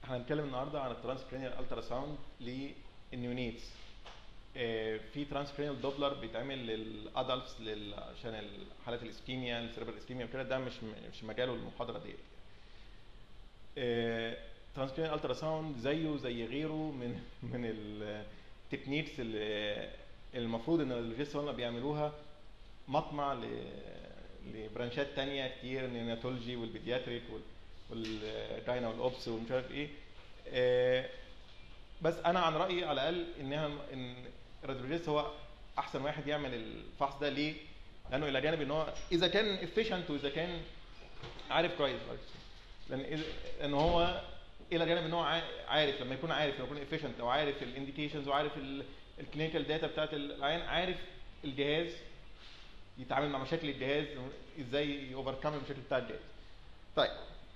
احنا هنتكلم النهارده عن الترانسكرينيال الترا ساوند للنيونيتس آه، في ترانسكرينيال دوبلر بيتعمل للادلتس لل- عشان حالات الاسكيميا السيربرال اسكيميا وكده ده مش مش مجاله المحاضره ديت ترانسكرينيال الترا ساوند زيه زي غيره من من التكنيكس اللي المفروض ان الريجيست هم بيعملوها مطمع ل- لبرانشات تانية كتير النيوناتولوجي والبيدياتريك وال- والجاينا والاوبس ومش عارف ايه آه، بس انا عن رايي على الاقل انها ان الراديولوجيست هو احسن واحد يعمل الفحص ده ليه؟ لانه الى جانب ان هو اذا كان افيشنت واذا كان عارف كويس لان إذا- ان هو الى جانب ان هو عا- عارف لما يكون عارف لما يكون افيشنت او عارف الانديكيشنز وعارف الكلينيكال داتا بتاعت العيان عارف الجهاز يتعامل مع مشاكل الجهاز ازاي يوفركم المشاكل بتاع الجهاز. طيب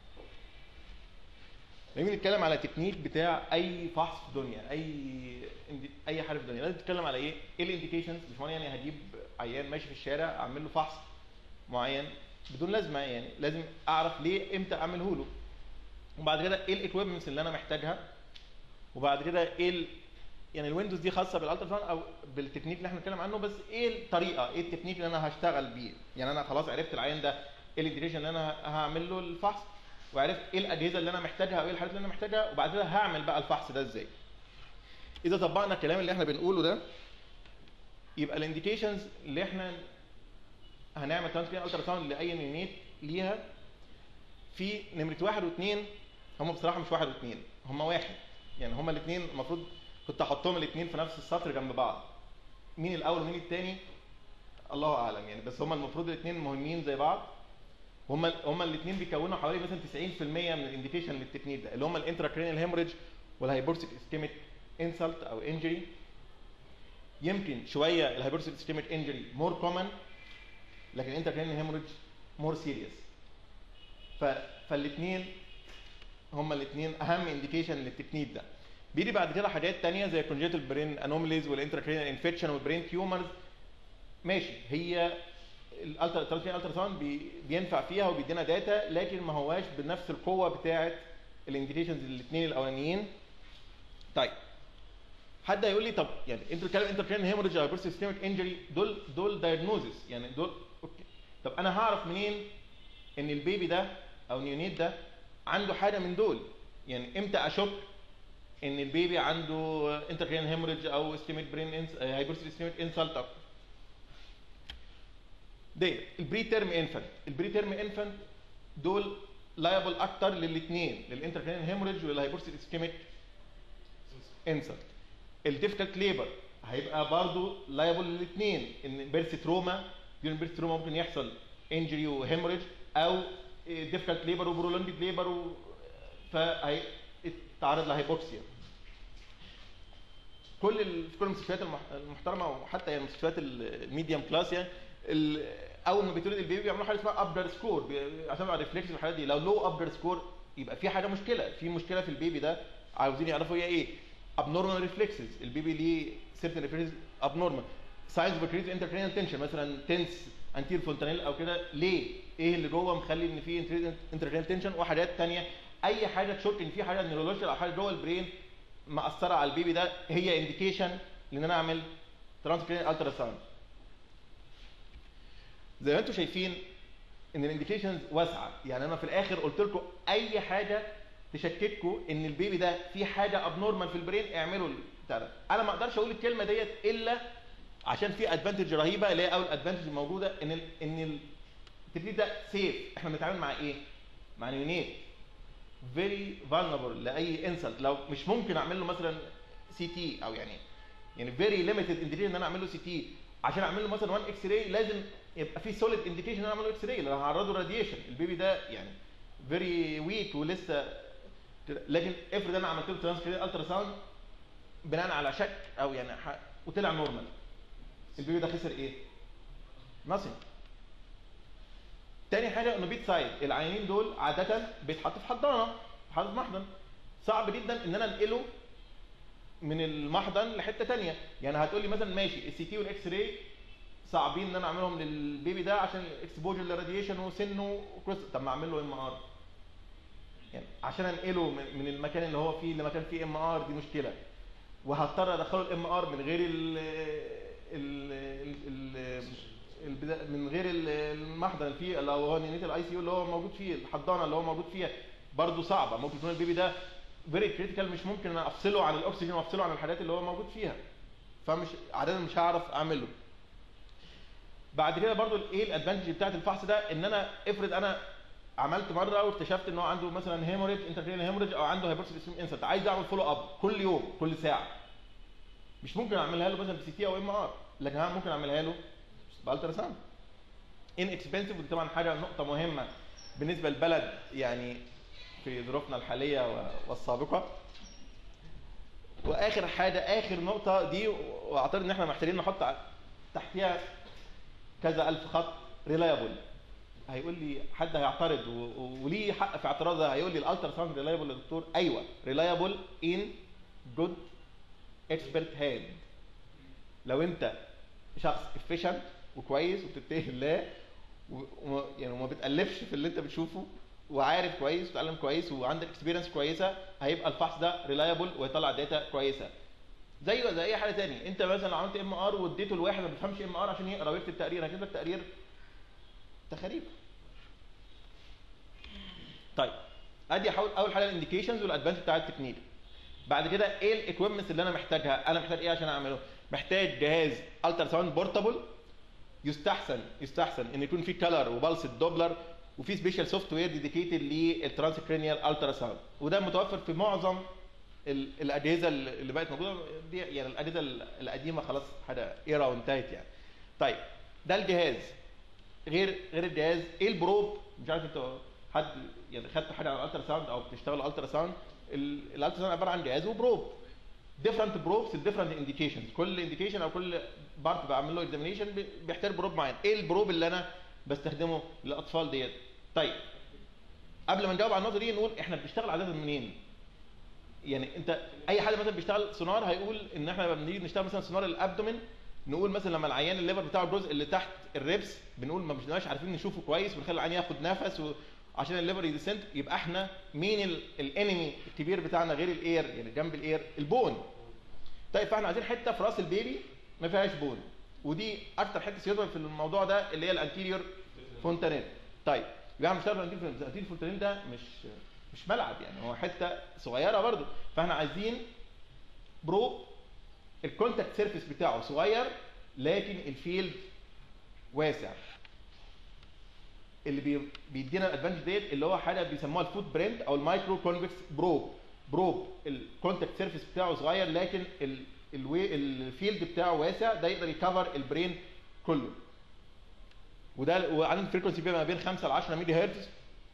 لما نتكلم على تكنيك بتاع اي فحص في الدنيا اي اي حاجه في الدنيا لازم تتكلم على ايه؟ ايه الانديكيشنز مش معنى يعني هجيب عيان ماشي في الشارع اعمل له فحص معين بدون لازمه يعني لازم اعرف ليه امتى اعمله له وبعد كده ايه الايكويبمنتس اللي انا محتاجها وبعد كده ايه ال... يعني الويندوز دي خاصه بالالتراساوند او بالتكنيك اللي احنا بنتكلم عنه بس ايه الطريقه ايه التكنيك اللي انا هشتغل بيه يعني انا خلاص عرفت العيان ده ايه الانديكيشن اللي انا هعمل له الفحص وعرفت ايه الاجهزه اللي انا محتاجها او ايه الحاجات اللي انا محتاجها وبعد كده هعمل بقى الفحص ده ازاي اذا طبقنا الكلام اللي احنا بنقوله ده يبقى الانديكيشنز اللي احنا هنعمل ترانسكرين الترا ساوند لاي نيونيت ليها في نمره واحد واثنين هم بصراحه مش واحد واثنين هم واحد يعني هم الاثنين المفروض كنت احطهم الاثنين في نفس السطر جنب بعض مين الاول ومين الثاني الله اعلم يعني بس هم المفروض الاثنين مهمين زي بعض هم هم الاثنين بيكونوا حوالي مثلا 90% من الانديكيشن للتكنيك ده اللي هم الانتراكرينيال هيموريدج والهايبورسيك اسكيميك انسلت او انجري يمكن شويه الهايبورسيك اسكيميك انجري مور كومن لكن الانتراكرينيال هيموريدج مور سيريس ف فالاثنين هما الاثنين اهم انديكيشن للتكنيك ده بيجي بعد كده حاجات تانية زي الكونجيتال برين انوميليز والانتراكرينيال انفكشن والبرين تيومرز ماشي هي الالترا الترا ساوند بي بينفع فيها وبيدينا داتا لكن ما هواش بنفس القوه بتاعه الانديكيشنز الاثنين الاولانيين طيب حد هيقول لي طب يعني انت بتتكلم انتركرين هيموريدج او بيرس سيستميك انجري دول دول دايجنوزس يعني دول أوكي. طب انا هعرف منين ان البيبي ده او النيونيت ده عنده حاجه من دول يعني امتى اشك ان البيبي عنده انتركرين هيموريدج او استيميك برين هايبرس استيميك انسلت دي البري تيرم انفانت البري تيرم انفانت دول لايبل اكتر للاثنين للانتركرين هيموريدج والهايبرس اسكيميك انسلت الديفيكالت ليبر هيبقى برضو لايبل للاثنين ان بيرث تروما ديورن بيرث تروما ممكن يحصل انجري وهيموريدج او ديفيكالت ليبر وبرولونجد ليبر و... فهيتعرض لهايبوكسيا كل ال... في كل المستشفيات المح... المحترمه وحتى يعني المستشفيات الميديوم كلاس يعني ال... اول ما بيتولد البيبي بيعملوا حاجه اسمها ابدر سكور بيعتمدوا على الريفلكس والحاجات دي لو لو ابدر سكور يبقى في حاجه مشكله في مشكله في البيبي ده عاوزين يعرفوا هي ايه abnormal reflexes البيبي ليه certain reflexes abnormal signs of increased intracranial tension مثلا تنس anterior fontanelle او كده ليه؟ ايه اللي جوه مخلي ان في intracranial tension وحاجات ثانيه اي حاجه تشك ان في حاجه نيورولوجيكال او حاجه جوه البرين مأثره على البيبي ده هي انديكيشن ان انا اعمل transcranial الترا ساوند زي ما انتم شايفين ان الانديكيشنز واسعه يعني انا في الاخر قلت لكم اي حاجه تشككوا ان البيبي ده في حاجه ابنورمال في البرين اعملوا بتاع ده انا ما اقدرش اقول الكلمه ديت الا عشان في ادفانتج رهيبه اللي هي اول ادفانتج الموجوده ان ال ان التكنيك ده سيف احنا بنتعامل مع ايه؟ مع نيونيت فيري فالنربل لاي انسلت لو مش ممكن اعمل له مثلا سي تي او يعني يعني فيري ليميتد انديكيشن ان انا اعمل له سي تي عشان اعمل له مثلا 1 اكس راي لازم يبقى في سوليد انديكيشن ان انا اعمل له اكس راي لان هعرضه راديشن البيبي ده يعني فيري ويك ولسه لكن افرض انا عملت له ترانسكرين الترا ساوند بناء على شك او يعني ح... وطلع نورمال البيبي ده خسر ايه؟ ناثينج تاني حاجه انه بيت سايد العيانين دول عاده بيتحط في حضانه حاطط في محضن صعب جدا ان انا انقله من المحضن لحته تانية يعني هتقول لي مثلا ماشي السي تي والاكس راي صعبين ان انا اعملهم للبيبي ده عشان اكسبوجر للراديشن وسنه وكروس طب ما اعمل له ام ار يعني عشان انقله من من المكان اللي هو فيه لمكان فيه ام ار دي مشكله وهضطر ادخله الام ار من غير ال ال ال البدا- من غير ال- المحضن اللي فيه اللي هو نينيت الاي سي يو اللي هو موجود فيه الحضانه اللي هو موجود فيها برضه صعبه ممكن يكون البيبي ده فيري كريتيكال مش ممكن انا افصله عن الاكسجين وافصله عن الحاجات اللي هو موجود فيها فمش عاده مش هعرف اعمله بعد كده برضو ايه الادفانتج بتاعت الفحص ده ان انا افرض انا عملت مره واكتشفت ان هو عنده مثلا هيموريج انتركرينال هيموريج او عنده هايبرسيس اسمه انسنت عايز اعمل فولو اب كل يوم كل ساعه مش ممكن اعملها له مثلا بسي تي او ام ار لكن انا ممكن اعملها له بالترا ساوند ان اكسبنسيف ودي طبعا حاجه نقطه مهمه بالنسبه للبلد يعني في ظروفنا الحاليه و- والسابقه واخر حاجه اخر نقطه دي واعتقد ان احنا محتاجين نحط ع- تحتها كذا الف خط ريلايبل هيقول لي حد هيعترض و- و- وليه حق في اعتراضه هيقول لي الالترا ساوند ريلايبل يا دكتور ايوه ريلايبل ان جود اكسبرت هاند لو انت شخص افيشنت وكويس وبتتقي الله و- وما يعني وما بتالفش في اللي انت بتشوفه وعارف كويس وتعلم كويس وعندك اكسبيرينس كويسه هيبقى الفحص ده ريلايبل ويطلع داتا كويسه زيه زي اي حاجه تاني انت مثلا عملت ام ار واديته لواحد ما بيفهمش ام ار عشان يقرا ويكتب تقرير هكتب لك تقرير تخاريف طيب ادي احاول اول حاجه الانديكيشنز والادفانس بتاع التكنيك بعد كده ايه الاكويبمنتس اللي انا محتاجها انا محتاج ايه عشان اعمله محتاج جهاز الترا ساوند بورتابل يستحسن يستحسن ان يكون في كلر وبلس الدوبلر وفي سبيشال سوفت وير ديديكيتد للترانسكرينيال الترا ساوند وده متوفر في معظم ال- الاجهزه اللي بقت موجوده دي يعني الاجهزه القديمه خلاص حاجه ايرا وانتهت يعني طيب ده الجهاز غير غير الجهاز ايه البروب مش عارف انت حد يعني خدت حاجه عن الالترا ساوند او بتشتغل الترا ساوند الالترا ساوند عباره عن جهاز وبروب ديفرنت بروبس ديفرنت انديكيشنز كل انديكيشن او كل بارت بعمل له اكزامينيشن بيحتاج بروب معين ايه البروب اللي انا بستخدمه للاطفال ديت طيب قبل ما نجاوب على النقطه دي نقول احنا بنشتغل عاده منين يعني انت اي حد مثلا بيشتغل سونار هيقول ان احنا لما بنيجي نشتغل مثلا سونار الابدومين نقول مثلا لما العيان الليفر بتاعه الجزء اللي تحت الريبس بنقول ما بنبقاش عارفين نشوفه كويس بنخلي العيان ياخد نفس و... عشان الليفر يديسنت يبقى احنا مين ال- الانمي الكبير بتاعنا غير الاير يعني جنب الاير البون طيب فاحنا عايزين حته في راس البيبي ما فيهاش بون ودي اكتر حته سيطر في الموضوع ده اللي هي الانتيريور فونتانيل طيب يبقى احنا بنشتغل في الانتيريور فونتانيل الانتيريور فونتانيل ده مش مش ملعب يعني هو حته صغيره برضو فاحنا عايزين برو الكونتاكت سيرفيس بتاعه صغير لكن الفيلد واسع اللي بي- بيدينا الادفانتج ديت اللي هو حاجه بيسموها الفوت برنت او المايكرو كونفكس بروب بروب الكونتاكت سيرفيس بتاعه صغير لكن ال الوي الفيلد بتاعه واسع ده يقدر يكفر البرين كله وده وعدد الفريكونسي بيبقى ما بين 5 ل 10 ميجا هرتز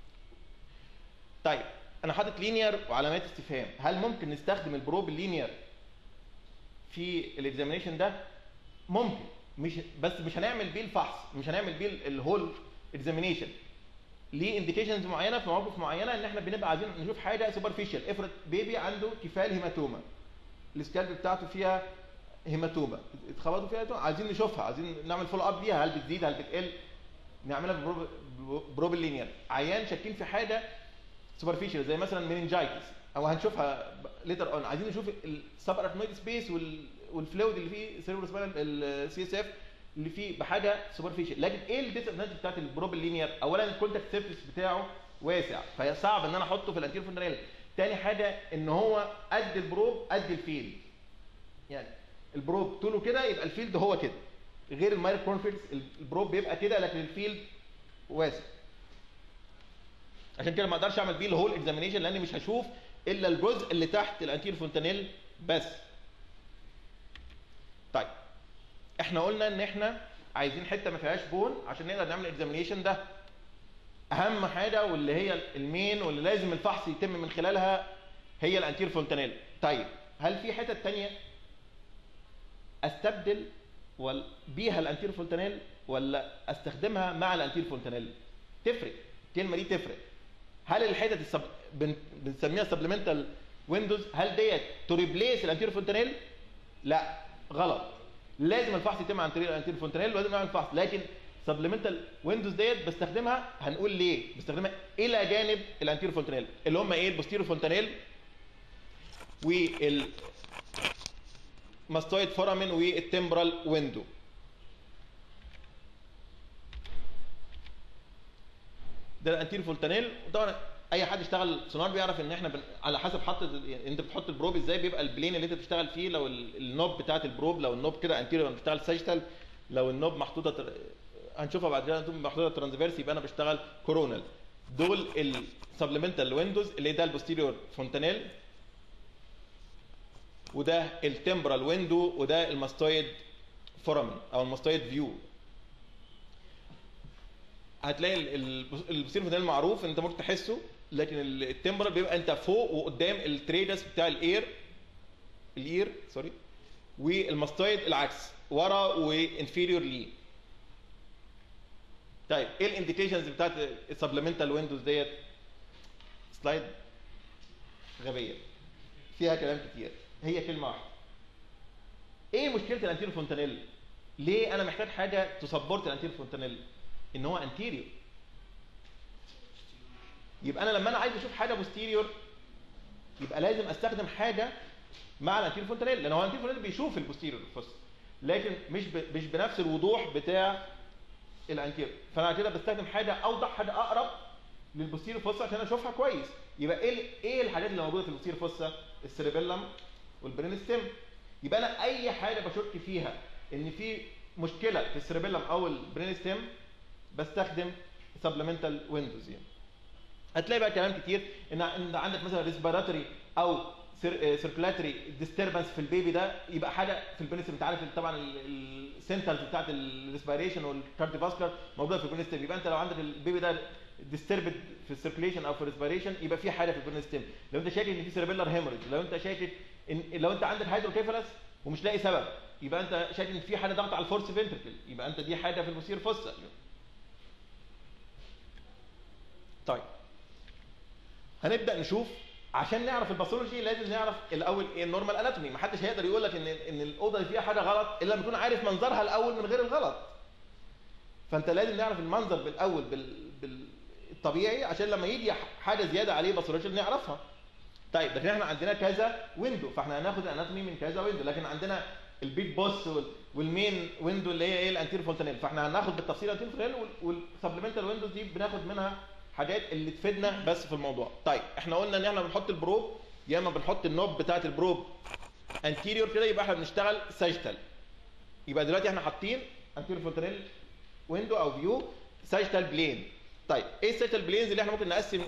طيب انا حاطط لينير وعلامات استفهام هل ممكن نستخدم البروب اللينير في الاكزامينيشن ده ممكن مش بس مش هنعمل بيه الفحص مش هنعمل بيه الهول اكزامينيشن ليه انديكيشنز معينه في مواقف معينه ان احنا بنبقى عايزين نشوف حاجه سوبرفيشال افرض بيبي عنده كفال هيماتوما السكالب بتاعته فيها هيماتوما اتخبطوا فيها هيماتوما عايزين نشوفها عايزين نعمل فولو اب ليها هل بتزيد هل بتقل نعملها ببروب بروب اللينير عيان شاكين في حاجه سوبرفيشال زي مثلا مينينجايتس او هنشوفها ليتر اون عايزين نشوف السب اركنويد سبيس والفلويد اللي فيه سيربرو سباينال السي اس اف اللي فيه بحاجه سوبرفيشال لكن ايه الديس ادفانتج بتاعت البروب اللينير اولا الكونتاكت سيرفيس بتاعه واسع فهي صعب ان انا احطه في الانتير فوندريل تاني حاجه ان هو قد البروب قد الفيلد يعني البروب طوله كده يبقى الفيلد هو كده غير الماير كونفيكس البروب بيبقى كده لكن الفيلد واسع عشان كده ما اقدرش اعمل بيه الهول اكزامينيشن لاني مش هشوف الا الجزء اللي تحت الانتير فونتانيل بس طيب احنا قلنا ان احنا عايزين حته ما فيهاش بون عشان نقدر نعمل اكزامينيشن ده اهم حاجه واللي هي المين واللي لازم الفحص يتم من خلالها هي الانتير فونتانيل طيب هل في حتت تانية استبدل وال- بيها الانتير فونتانيل ولا استخدمها مع الانتير فونتانيل تفرق الكلمه دي تفرق هل الحتت السب... بن... بنسميها سبلمنتال ويندوز هل ديت تو ريبليس الانتير فونتانيل لا غلط لازم الفحص يتم عن طريق الانتير فونتانيل ولازم نعمل فحص لكن سبلمنتال ويندوز ديت بستخدمها هنقول ليه بستخدمها الى جانب الانتيرو فونتانيل اللي هم ايه البوستيرو فونتانيل وال ماستويد فورامين والتمبرال ويندو ده الانتيرو فونتانيل وطبعا اي حد اشتغل سونار بيعرف ان احنا بن... على حسب حط يعني انت بتحط البروب ازاي بيبقى البلين اللي انت بتشتغل فيه لو ال- النوب بتاعت البروب لو النوب كده انتيريور بشتغل ساجيتال لو النوب محطوطه تر... هنشوفها بعد كده النوب محطوطه ترانسفيرس يبقى انا بشتغل كورونال دول السبلمنتال ويندوز اللي ده البوستيريور فونتانيل وده التمبرال ويندو وده الماستويد فورامين او الماستويد فيو هتلاقي ال- ال- البوستيريور فونتانيل معروف انت ممكن تحسه لكن ال- التمبرال بيبقى انت فوق وقدام التريدس بتاع الاير الاير سوري والماستويد العكس ورا وانفيريور ليه طيب ايه الانديكيشنز بتاعت السبلمنتال ويندوز ديت سلايد غبيه فيها كلام كتير هي كلمه واحده ايه مشكله الانتيرو فونتانيل ليه انا محتاج حاجه تسبورت الانتيرو فونتانيل ان هو انتيريور يبقى انا لما انا عايز اشوف حاجه بوستيريور يبقى لازم استخدم حاجه مع الانتيريور فونتانيل لان هو الانتيريور فونتانيل بيشوف البوستيريور فوس لكن مش ب... مش بنفس الوضوح بتاع الانتيريور فانا كده بستخدم حاجه اوضح حاجه اقرب للبوستيريور فوس عشان اشوفها كويس يبقى ايه ال- ايه الحاجات اللي موجوده في البوستيريور فوس السيربيلم والبرين ستيم يبقى انا اي حاجه بشك فيها ان في مشكله في السيربيلم او البرين ستيم بستخدم سبلمنتال ويندوز يعني هتلاقي بقى كلام كتير ان ان عندك مثلا ريسبيراتوري او سيركولاتري ديستربنس في البيبي ده يبقى حاجه في البنس انت عارف طبعا السنترز بتاعت الريسبيريشن والكارديوفاسكولار موجوده في البنستيم يبقى انت لو عندك البيبي ده ديستربد في السيركوليشن او في الريسبيريشن يبقى في حاجه في البنستيم لو انت شاكك ان في سيربيلر هيموريج لو انت شاكك ان لو انت عندك هيدروكيفالس ومش لاقي سبب يبقى انت شاكك ان في حاجه ضغط على الفورس فينتركل يبقى انت دي حاجه في المسير فوسا طيب هنبدا نشوف عشان نعرف الباثولوجي لازم نعرف الاول ايه النورمال اناتومي ما حدش هيقدر يقول لك ان ان الاوضه دي فيها حاجه غلط الا لما تكون عارف منظرها الاول من غير الغلط فانت لازم نعرف المنظر بالاول بال... بالطبيعي عشان لما يجي حاجه زياده عليه باثولوجي نعرفها طيب لكن احنا عندنا كذا ويندو فاحنا هناخد الاناتومي من كذا ويندو لكن عندنا البيج بوس وال... والمين ويندو اللي هي ايه الانتير فونتانيل فاحنا هناخد بالتفصيل الانتير فونتانيل والسبلمنتال ويندوز دي بناخد منها حاجات اللي تفيدنا بس في الموضوع طيب احنا قلنا ان احنا بنحط البروب يا اما بنحط النوب بتاعه البروب انتيريور كده يبقى احنا بنشتغل ساجيتال يبقى دلوقتي احنا حاطين انتيريور فونتانيل ويندو او فيو ساجيتال بلين طيب ايه الساجيتال بلينز اللي احنا ممكن نقسم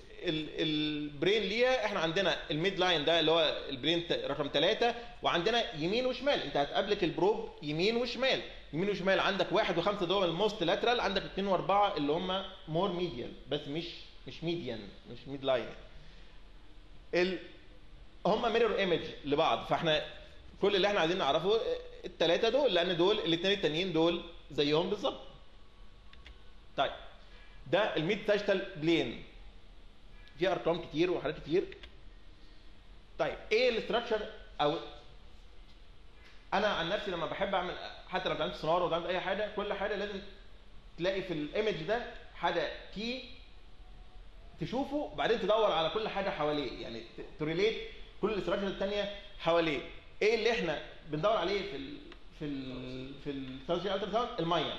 البرين ليها احنا عندنا الميد لاين ده اللي هو البرين رقم ثلاثة وعندنا يمين وشمال انت هتقابلك البروب يمين وشمال يمين وشمال عندك واحد وخمسة دول الموست لاترال عندك اثنين واربعة اللي هم مور ميديان بس مش مش ميديان مش ميد لاين ال هم ميرور ايمج لبعض فاحنا كل اللي احنا عايزين نعرفه الثلاثة دول لان دول الاثنين التانيين دول زيهم بالظبط طيب ده الميد ساجيتال بلين في ارقام كتير وحاجات كتير طيب ايه الاستراكشر او انا عن نفسي لما بحب اعمل حتى لو اتعلمت سونار واتعلمت اي حاجه كل حاجه لازم تلاقي في الايمج ده حاجه كي تشوفه وبعدين تدور على كل حاجه حواليه يعني تريليت كل الاستراكشر الثانيه حواليه ايه اللي احنا بندور عليه في ال في ال في السيرجري الترا ساوند الميه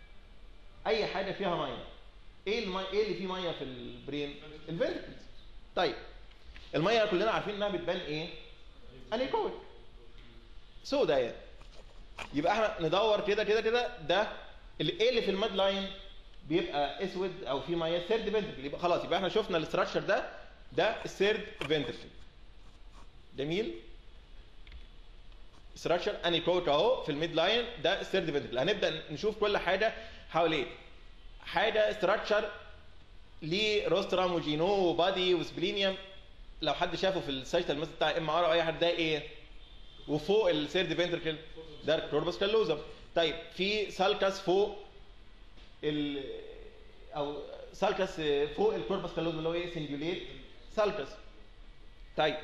اي حاجه فيها ميه ايه المي... ايه اللي فيه ميه في البرين الفنتكلز طيب الميه كلنا عارفين انها بتبان ايه انيكويك سودا يعني يبقى احنا ندور كده كده كده ده اللي ايه اللي في الماد لاين بيبقى اسود او في ميه سيرد فنتكل يبقى خلاص يبقى احنا شفنا الاستراكشر ده ده السيرد فنتكل جميل استراكشر انيكويك اهو في الميد لاين ده السيرد فنتكل هنبدا نشوف كل حاجه حواليه حاجه استراكشر ليه روسترام وجينو وبادي وسبلينيوم لو حد شافه في السايتال مثلا بتاع ام ار او اي حد ده ايه وفوق السيرد فنتركل ده كوربس كالوزم طيب في سالكاس فوق ال او سالكاس فوق الكوربس كالوزم اللي هو ايه سنجوليت سالكاس طيب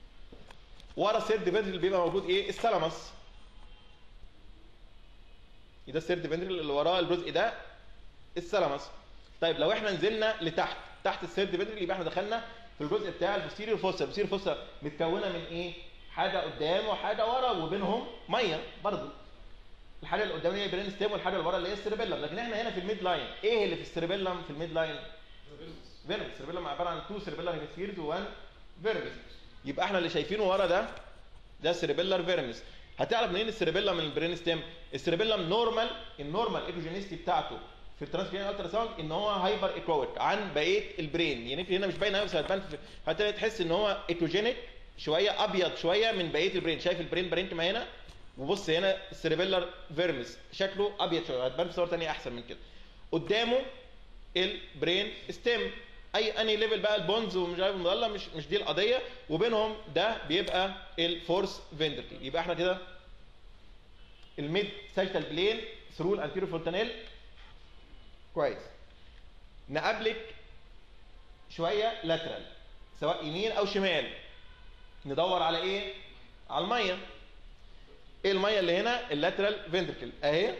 ورا السيرد فنتركل بيبقى موجود ايه الثالاموس ده السيرد فنتريكل اللي وراه الجزء ده الثالاموس طيب لو احنا نزلنا لتحت تحت السيرد فنتريكل يبقى احنا دخلنا في الجزء بتاع البوستيريور فوسا البوستيريور فوسا متكونه من ايه حاجه قدام وحاجه ورا وبينهم ميه برضو الحاجه اللي قدام هي برين ستيم والحاجه اللي ورا اللي هي السيربيلم لكن احنا هنا في الميد لاين ايه اللي في السيربيلم في الميد لاين فيرمس السيربيلم عباره عن تو سيربيلم هيمسفيرز وان فيرمس يبقى احنا اللي شايفينه ورا ده ده سيربيلر فيرمس هتعرف منين السيربيلم من البرين ستيم السيربيلم نورمال النورمال ايكوجينيستي بتاعته في الترانسبيرين الترا ساوند ان هو هايبر ايكويك عن بقيه البرين يعني هنا مش باينه قوي بس هتبان هتلاقي تحس ان هو ايكوجينيك شويه ابيض شويه من بقيه البرين شايف البرين برينكما هنا وبص هنا السيربيلر فيرمس شكله ابيض شويه هتبان في صور ثانيه احسن من كده قدامه البرين ستيم اي اني ليفل بقى البونز ومش عارف المضله مش مش دي القضيه وبينهم ده بيبقى الفورس فيندرتي يبقى احنا كده الميد ساجيتال بلين ثرو الانتيرو فونتانيل كويس نقابلك شويه لاترال سواء يمين او شمال ندور على ايه على الميه ايه الميه اللي هنا اللاترال فينتركل اهي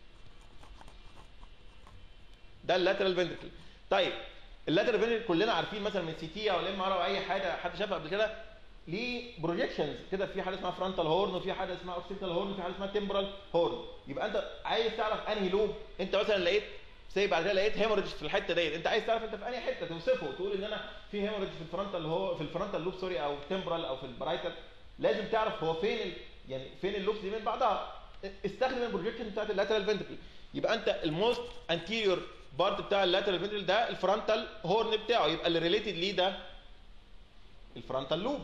ده اللاترال فينتركل طيب اللاترال فينتركل كلنا عارفين مثلا من سي تي او الام ار او اي حاجه حد شافها قبل كده ليه بروجيكشنز كده في حاجه اسمها فرونتال هورن وفي حاجه اسمها اوكسيتال هورن وفي حاجه اسمها تمبرال هورن يبقى انت عايز تعرف انهي لوب انت مثلا لقيت سي بعد كده لقيت هيموريدج في الحته ديت انت عايز تعرف انت في انهي حته توصفه تقول ان انا في هيموريدج في الفرونتال هو في الفرونتال لوب سوري او تمبرال او في البرايتال لازم تعرف هو فين ال... يعني فين اللوبس دي من بعضها استخدم البروجيكشن بتاعت اللاترال فنتركل يبقى انت الموست انتيريور بارت بتاع اللاترال فنتركل ده الفرونتال هورن بتاعه يبقى اللي ريليتد ليه ده الفرونتال لوب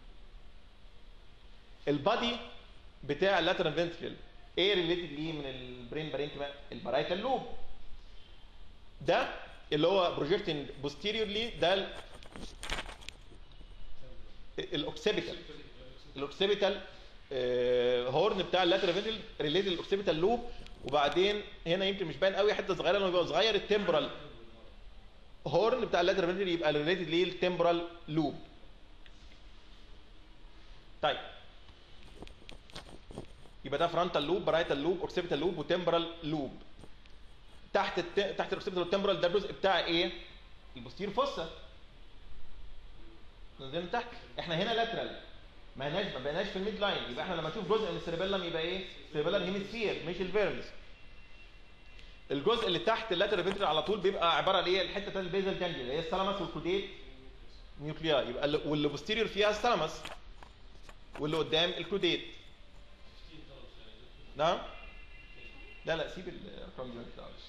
البادي بتاع اللاترال فنتركل ايه ريليتد ليه من البرين بارينكما البرايتال لوب ده اللي هو بروجيكتنج بوستيريورلي ده الاوكسيبيتال الاوكسيبيتال هورن بتاع اللاترال فنتركل ريليتد للاوكسيبيتال لوب وبعدين هنا يمكن مش باين قوي حته صغيره لما يبقى صغير التمبرال هورن بتاع اللاترال فنتركل يبقى ريليتد ليه التمبرال لوب طيب يبقى ده فرونتال لوب برايتال لوب اوكسيبيتال لوب وتمبرال لوب تحت الت... تحت الاوكسيبيتال والتمبرال ده الجزء بتاع ايه البوستير فوسا نزلنا تحت احنا هنا لاترال ما هناش ما بقيناش في الميد لاين يبقى احنا لما نشوف جزء من السيربيلم يبقى ايه سيربيلر هيمسفير مش الفيرمز الجزء اللي تحت اللاترال فنترال على طول بيبقى عباره عن ايه الحته بتاعت البيزل جانجليا اللي هي الثالاموس والكوديت نيوكليا يبقى اللي واللي بوستيريور فيها الثالاموس واللي قدام الكوديت نعم لا لا سيب الارقام دي ما تزعلش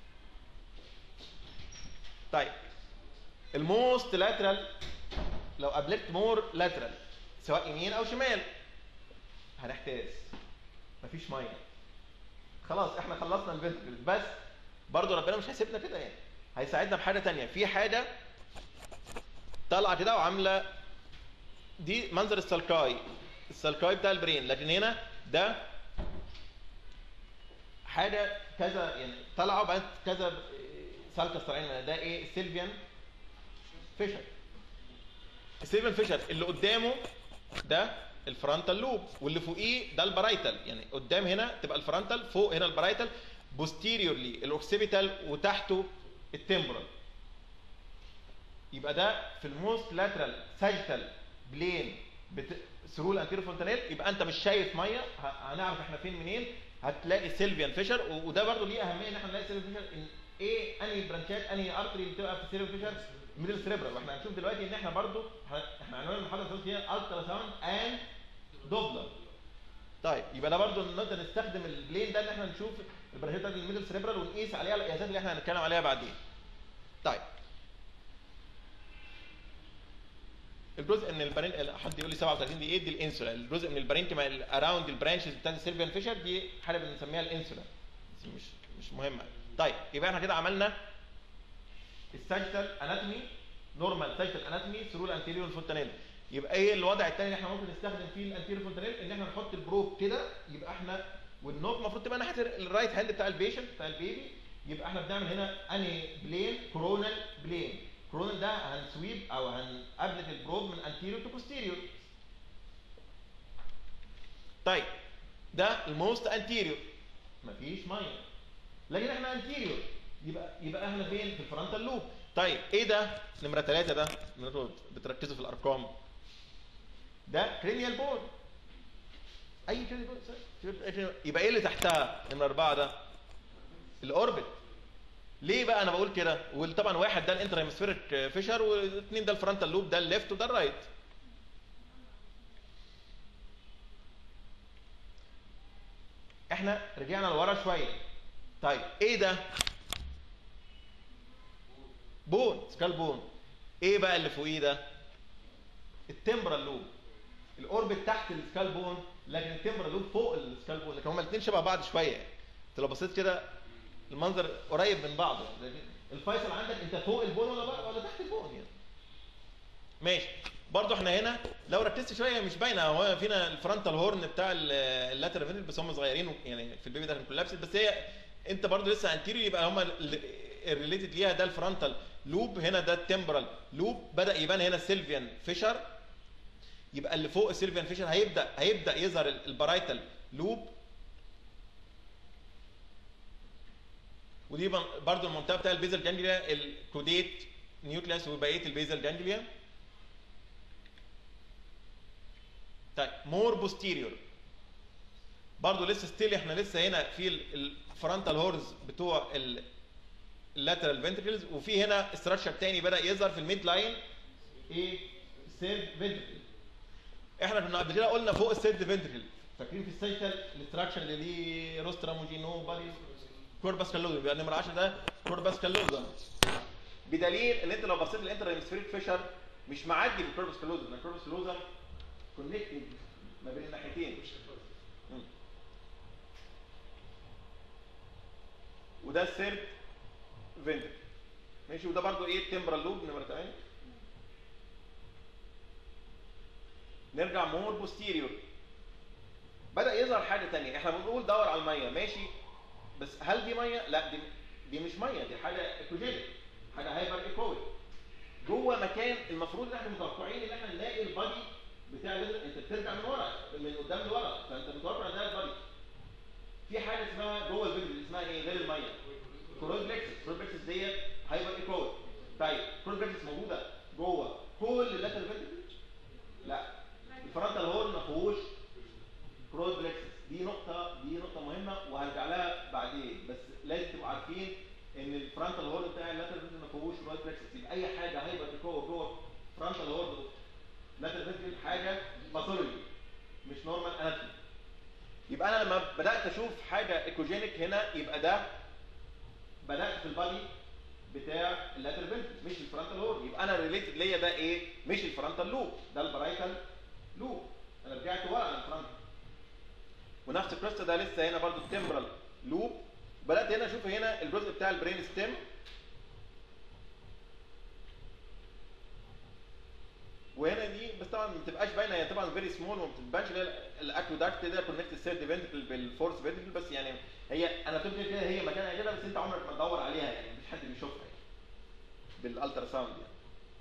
طيب الموست لاترال لو قابلت مور لاترال سواء يمين او شمال هنحتاس مفيش ميه خلاص احنا خلصنا الفنتركل بس برضه ربنا مش هيسيبنا كده يعني هيساعدنا بحاجه تانية في حاجه طالعه كده وعامله دي منظر السلكاي السلكاي بتاع البرين لكن هنا ده حاجه كذا يعني طلعوا وبعدين كذا سالكه طالعين ده ايه سيلفيان فيشر السيلفيان فيشر اللي قدامه ده الفرونتال لوب واللي فوقيه ده البرايتال يعني قدام هنا تبقى الفرونتال فوق هنا البرايتال بوستيريورلي الاوكسيبيتال وتحته التمبرال يبقى ده في الموست لاترال ساجيتال بلين بت... ثرو الانتيرو فونتانيل يبقى انت مش شايف ميه ه... هنعرف احنا فين منين هتلاقي سيلفيان فيشر و... وده برضو ليه اهميه ان احنا نلاقي سيلفيان فيشر إن ايه انهي برانشات انهي ارتري اللي بتبقى في السيلفيان فيشر ميدل سريبرال واحنا هنشوف دلوقتي ان احنا برضو احنا عنوان المحاضره اللي فيها الترا ساوند اند دوبلر طيب يبقى ده برضو نقدر نستخدم البلين ده ان احنا نشوف البرانشات بتاعت الميدل سريبرال ونقيس عليها القياسات اللي احنا هنتكلم عليها بعدين طيب الجزء من البرين حد يقول لي 37 دي ايه دي الانسولا الجزء من البرينكما اراوند البرانشز بتاعت السيلفيان فيشر دي حاجه بنسميها الانسولا بس مش مش مهمه طيب يبقى احنا كده عملنا الساجيتال اناتومي نورمال ساجيتال اناتومي ثرو الانتيريور فونتانيل يبقى ايه الوضع الثاني اللي احنا ممكن نستخدم فيه الانتيريور فونتانيل ان احنا نحط البروب كده يبقى احنا والنوب المفروض تبقى ناحيه الرايت هاند بتاع البيشنت بتاع البيبي يبقى احنا بنعمل هنا اني بلين كورونال بلين كورونال ده هنسويب او هنقابلت البروب من انتيريور تو بوستيريور طيب ده الموست انتيريور مفيش ميه لكن احنا انتيريور يبقى يبقى احنا فين في الفرونتال لوب طيب ايه ده نمره ثلاثة ده المفروض بتركزوا في الارقام ده كرينيال بون اي كرينيال بون يبقى ايه اللي تحتها نمره اربعة ده الاوربت ليه بقى انا بقول كده وطبعا واحد ده الانتر هيمسفيريك فيشر واثنين ده الفرونتال لوب ده الليفت وده الرايت احنا رجعنا لورا شويه طيب ايه ده بون سكال بون ايه بقى اللي فوقيه ده التمبرال لوب الاوربت تحت السكال بون لكن التمبرال لوب فوق السكال بون لكن هما الاثنين شبه بعض شويه يعني انت لو بصيت كده المنظر قريب من بعضه يعني الفيصل عندك انت فوق البون ولا بقى ولا تحت البون يعني ماشي برضه احنا هنا لو ركزت شويه مش باينه هو فينا الفرونتال هورن بتاع اللاترال فينترال بس هم صغيرين يعني في البيبي ده كان كولابس بس هي انت برضه لسه انتيريو يبقى هم الريليتد ليها ده الفرونتال لوب هنا ده التمبرال لوب بدا يبان هنا السيلفيان فيشر يبقى اللي فوق السيلفيان فيشر هيبدا هيبدا يظهر البرايتال لوب ودي برضو المنطقه بتاع البيزل جانجليا الكوديت نيوكليس وبقيه البيزل جانجليا طيب مور بوستيريور برضو لسه ستيل احنا لسه هنا في الفرونتال هورز بتوع اللاترال فنتريكلز وفي هنا استراكشر تاني بدا يظهر في الميد لاين ايه سيرد فنتريكل احنا كنا قبل كده قلنا فوق السيرد فنتريكل فاكرين في السيتال الاستراكشر اللي ليه روسترام وجينو بادي كورباس كالوزا يبقى نمره 10 ده كورباس كالوزا بدليل ان انت لو بصيت للانتر هيمسفيريك فيشر مش معدي بالكورباس كالوزا لان الكورباس كالوزا كونكتد ما بين الناحيتين وده السيرد فينتر ماشي وده برضو ايه التمبرال لوب نمره 8 نرجع مور بوستيريور بدا يظهر حاجه ثانيه احنا بنقول دور على الميه ماشي بس هل دي ميه لا دي دي مش ميه دي حاجه ايكوجينيك حاجه هايبر ايكويك جوه مكان المفروض ان احنا متوقعين ان احنا نلاقي البادي بتاع انت بترجع من ورا من قدام لورا فانت متوقع ان ده البادي في حاجه اسمها جوه الفيديو اسمها ايه غير الميه كورول بلكسس كورول بلكسس ديت هايبر ايكويك طيب كورول بلكسس موجوده جوه كل اللاتر فيديو لا الفرونتال هورن ما فيهوش كورول بلكسس دي نقطة دي نقطة مهمة وهرجع لها بعدين بس لازم تبقوا عارفين ان الفرونتال هورن بتاع اللاتر فينترال ما فيهوش رايت بلكسس يبقى اي حاجة هايبر جوه جوه فرونتال هورن لاتر فينترال حاجة باثولوجي مش نورمال اناتومي يبقى انا لما بدات اشوف حاجه ايكوجينيك هنا يبقى ده بدات في البادي بتاع اللاتر فينترال مش الفرونتال هورن يبقى انا ريليتد ليا ده ايه مش الفرونتال لوب ده البرايتال لوب انا رجعت ورا عن الفرونتال ونفس القصه ده لسه هنا برضو التمبرال لوب بدات هنا اشوف هنا الجزء بتاع البرين ستيم وهنا دي بس طبعا ما بتبقاش باينه هي طبعا فيري سمول وما بتبانش اللي هي الاكوداكت ده كونكت السيرد فينتركل بالفورس فينتركل بس يعني هي انا بتبقى كده هي مكانها كده بس انت عمرك ما تدور عليها يعني مفيش حد بيشوفها يعني بالالترا ساوند يعني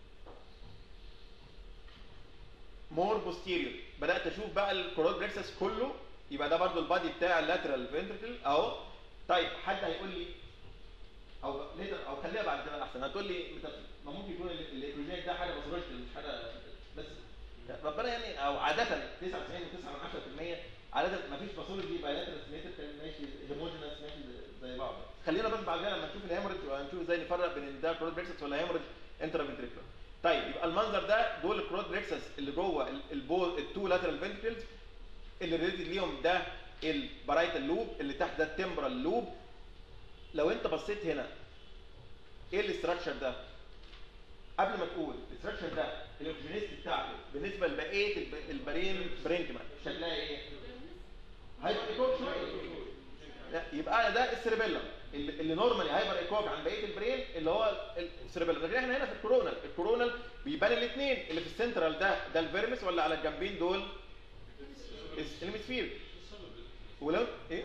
مور بوستيريور بدات اشوف بقى الكورال بريكسس كله يبقى ده برضو البادي بتاع اللاترال فينتركل اهو طيب حد هيقول لي او ليتر او خليها بعد كده احسن هتقول لي ما ممكن يكون الايكولوجيك ده حاجه باثولوجيكال مش حاجه بس ربنا يعني او عاده 99.9 من 10% عاده ما فيش باثولوجي يبقى لاترال سيمتريكال ماشي هيموجينس ماشي زي بعض خلينا بس بعد كده لما نشوف الهيموريج وهنشوف ازاي نفرق بين ده كرود بريكسس ولا هيموريج انترا فنتريكولار طيب يبقى المنظر ده دول الكرود بريكسس اللي جوه البول التو لاترال فنتريكلز اللي ريليتد ليهم ده البرايتال لوب اللي تحت ده التمبرال لوب لو انت بصيت هنا ايه الاستراكشر ده قبل ما تقول الاستراكشر ده الاوكسجينيست بتاعته بالنسبه لبقيه البرين برينكما شكلها ايه هايبر ايكوك شويه لا يبقى ده السيربيلم اللي, اللي نورمالي هايبر ايكوك عن بقيه البرين اللي هو السيربيلم لكن احنا هنا في الكورونال الكورونال بيبان الاثنين اللي في السنترال ده ده الفيرمس ولا على الجنبين دول الهيمسفير ولو ايه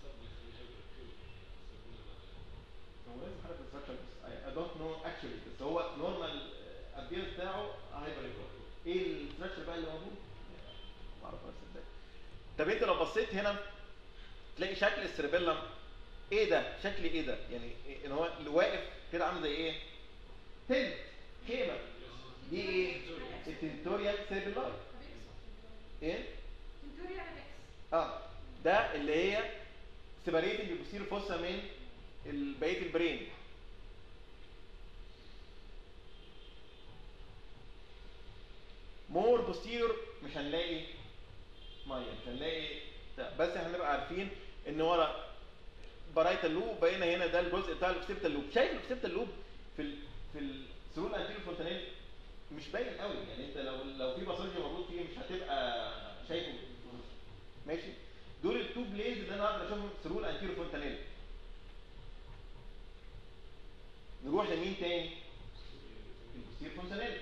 هو لازم حاجه في الستراكشر بس I don't know actually بس هو نورمال ابيرنس بتاعه هايبر ايه الاستراكشر بقى اللي موجود؟ ما اعرفش ازاي طب انت لو بصيت هنا تلاقي شكل السيربيلم ايه ده شكل ايه ده يعني إيه؟ ان هو اللي واقف كده عامل زي ايه تلت خيمه دي ايه التنتوريال سيربيلاي ايه اه ده اللي هي سيباريتنج بيصير فوسا من ال- بقيه البرين مور بوستيرور مش هنلاقي ميه مش هنلاقي بتاع. بس احنا هنبقى عارفين ان ورا برايت اللوب بقينا هنا ده الجزء بتاع الاوكسيبتال لوب شايف الاوكسيبتال لوب في ال في السرول انتيريور فونتانيل مش باين قوي يعني انت لو لو في باساج موجود فيه مش هتبقى شايفه ماشي دول التو بليز اللي انا اقدر اشوفهم سرول انتيريور فونتانيل نروح لمين تاني البوستير فونتانيل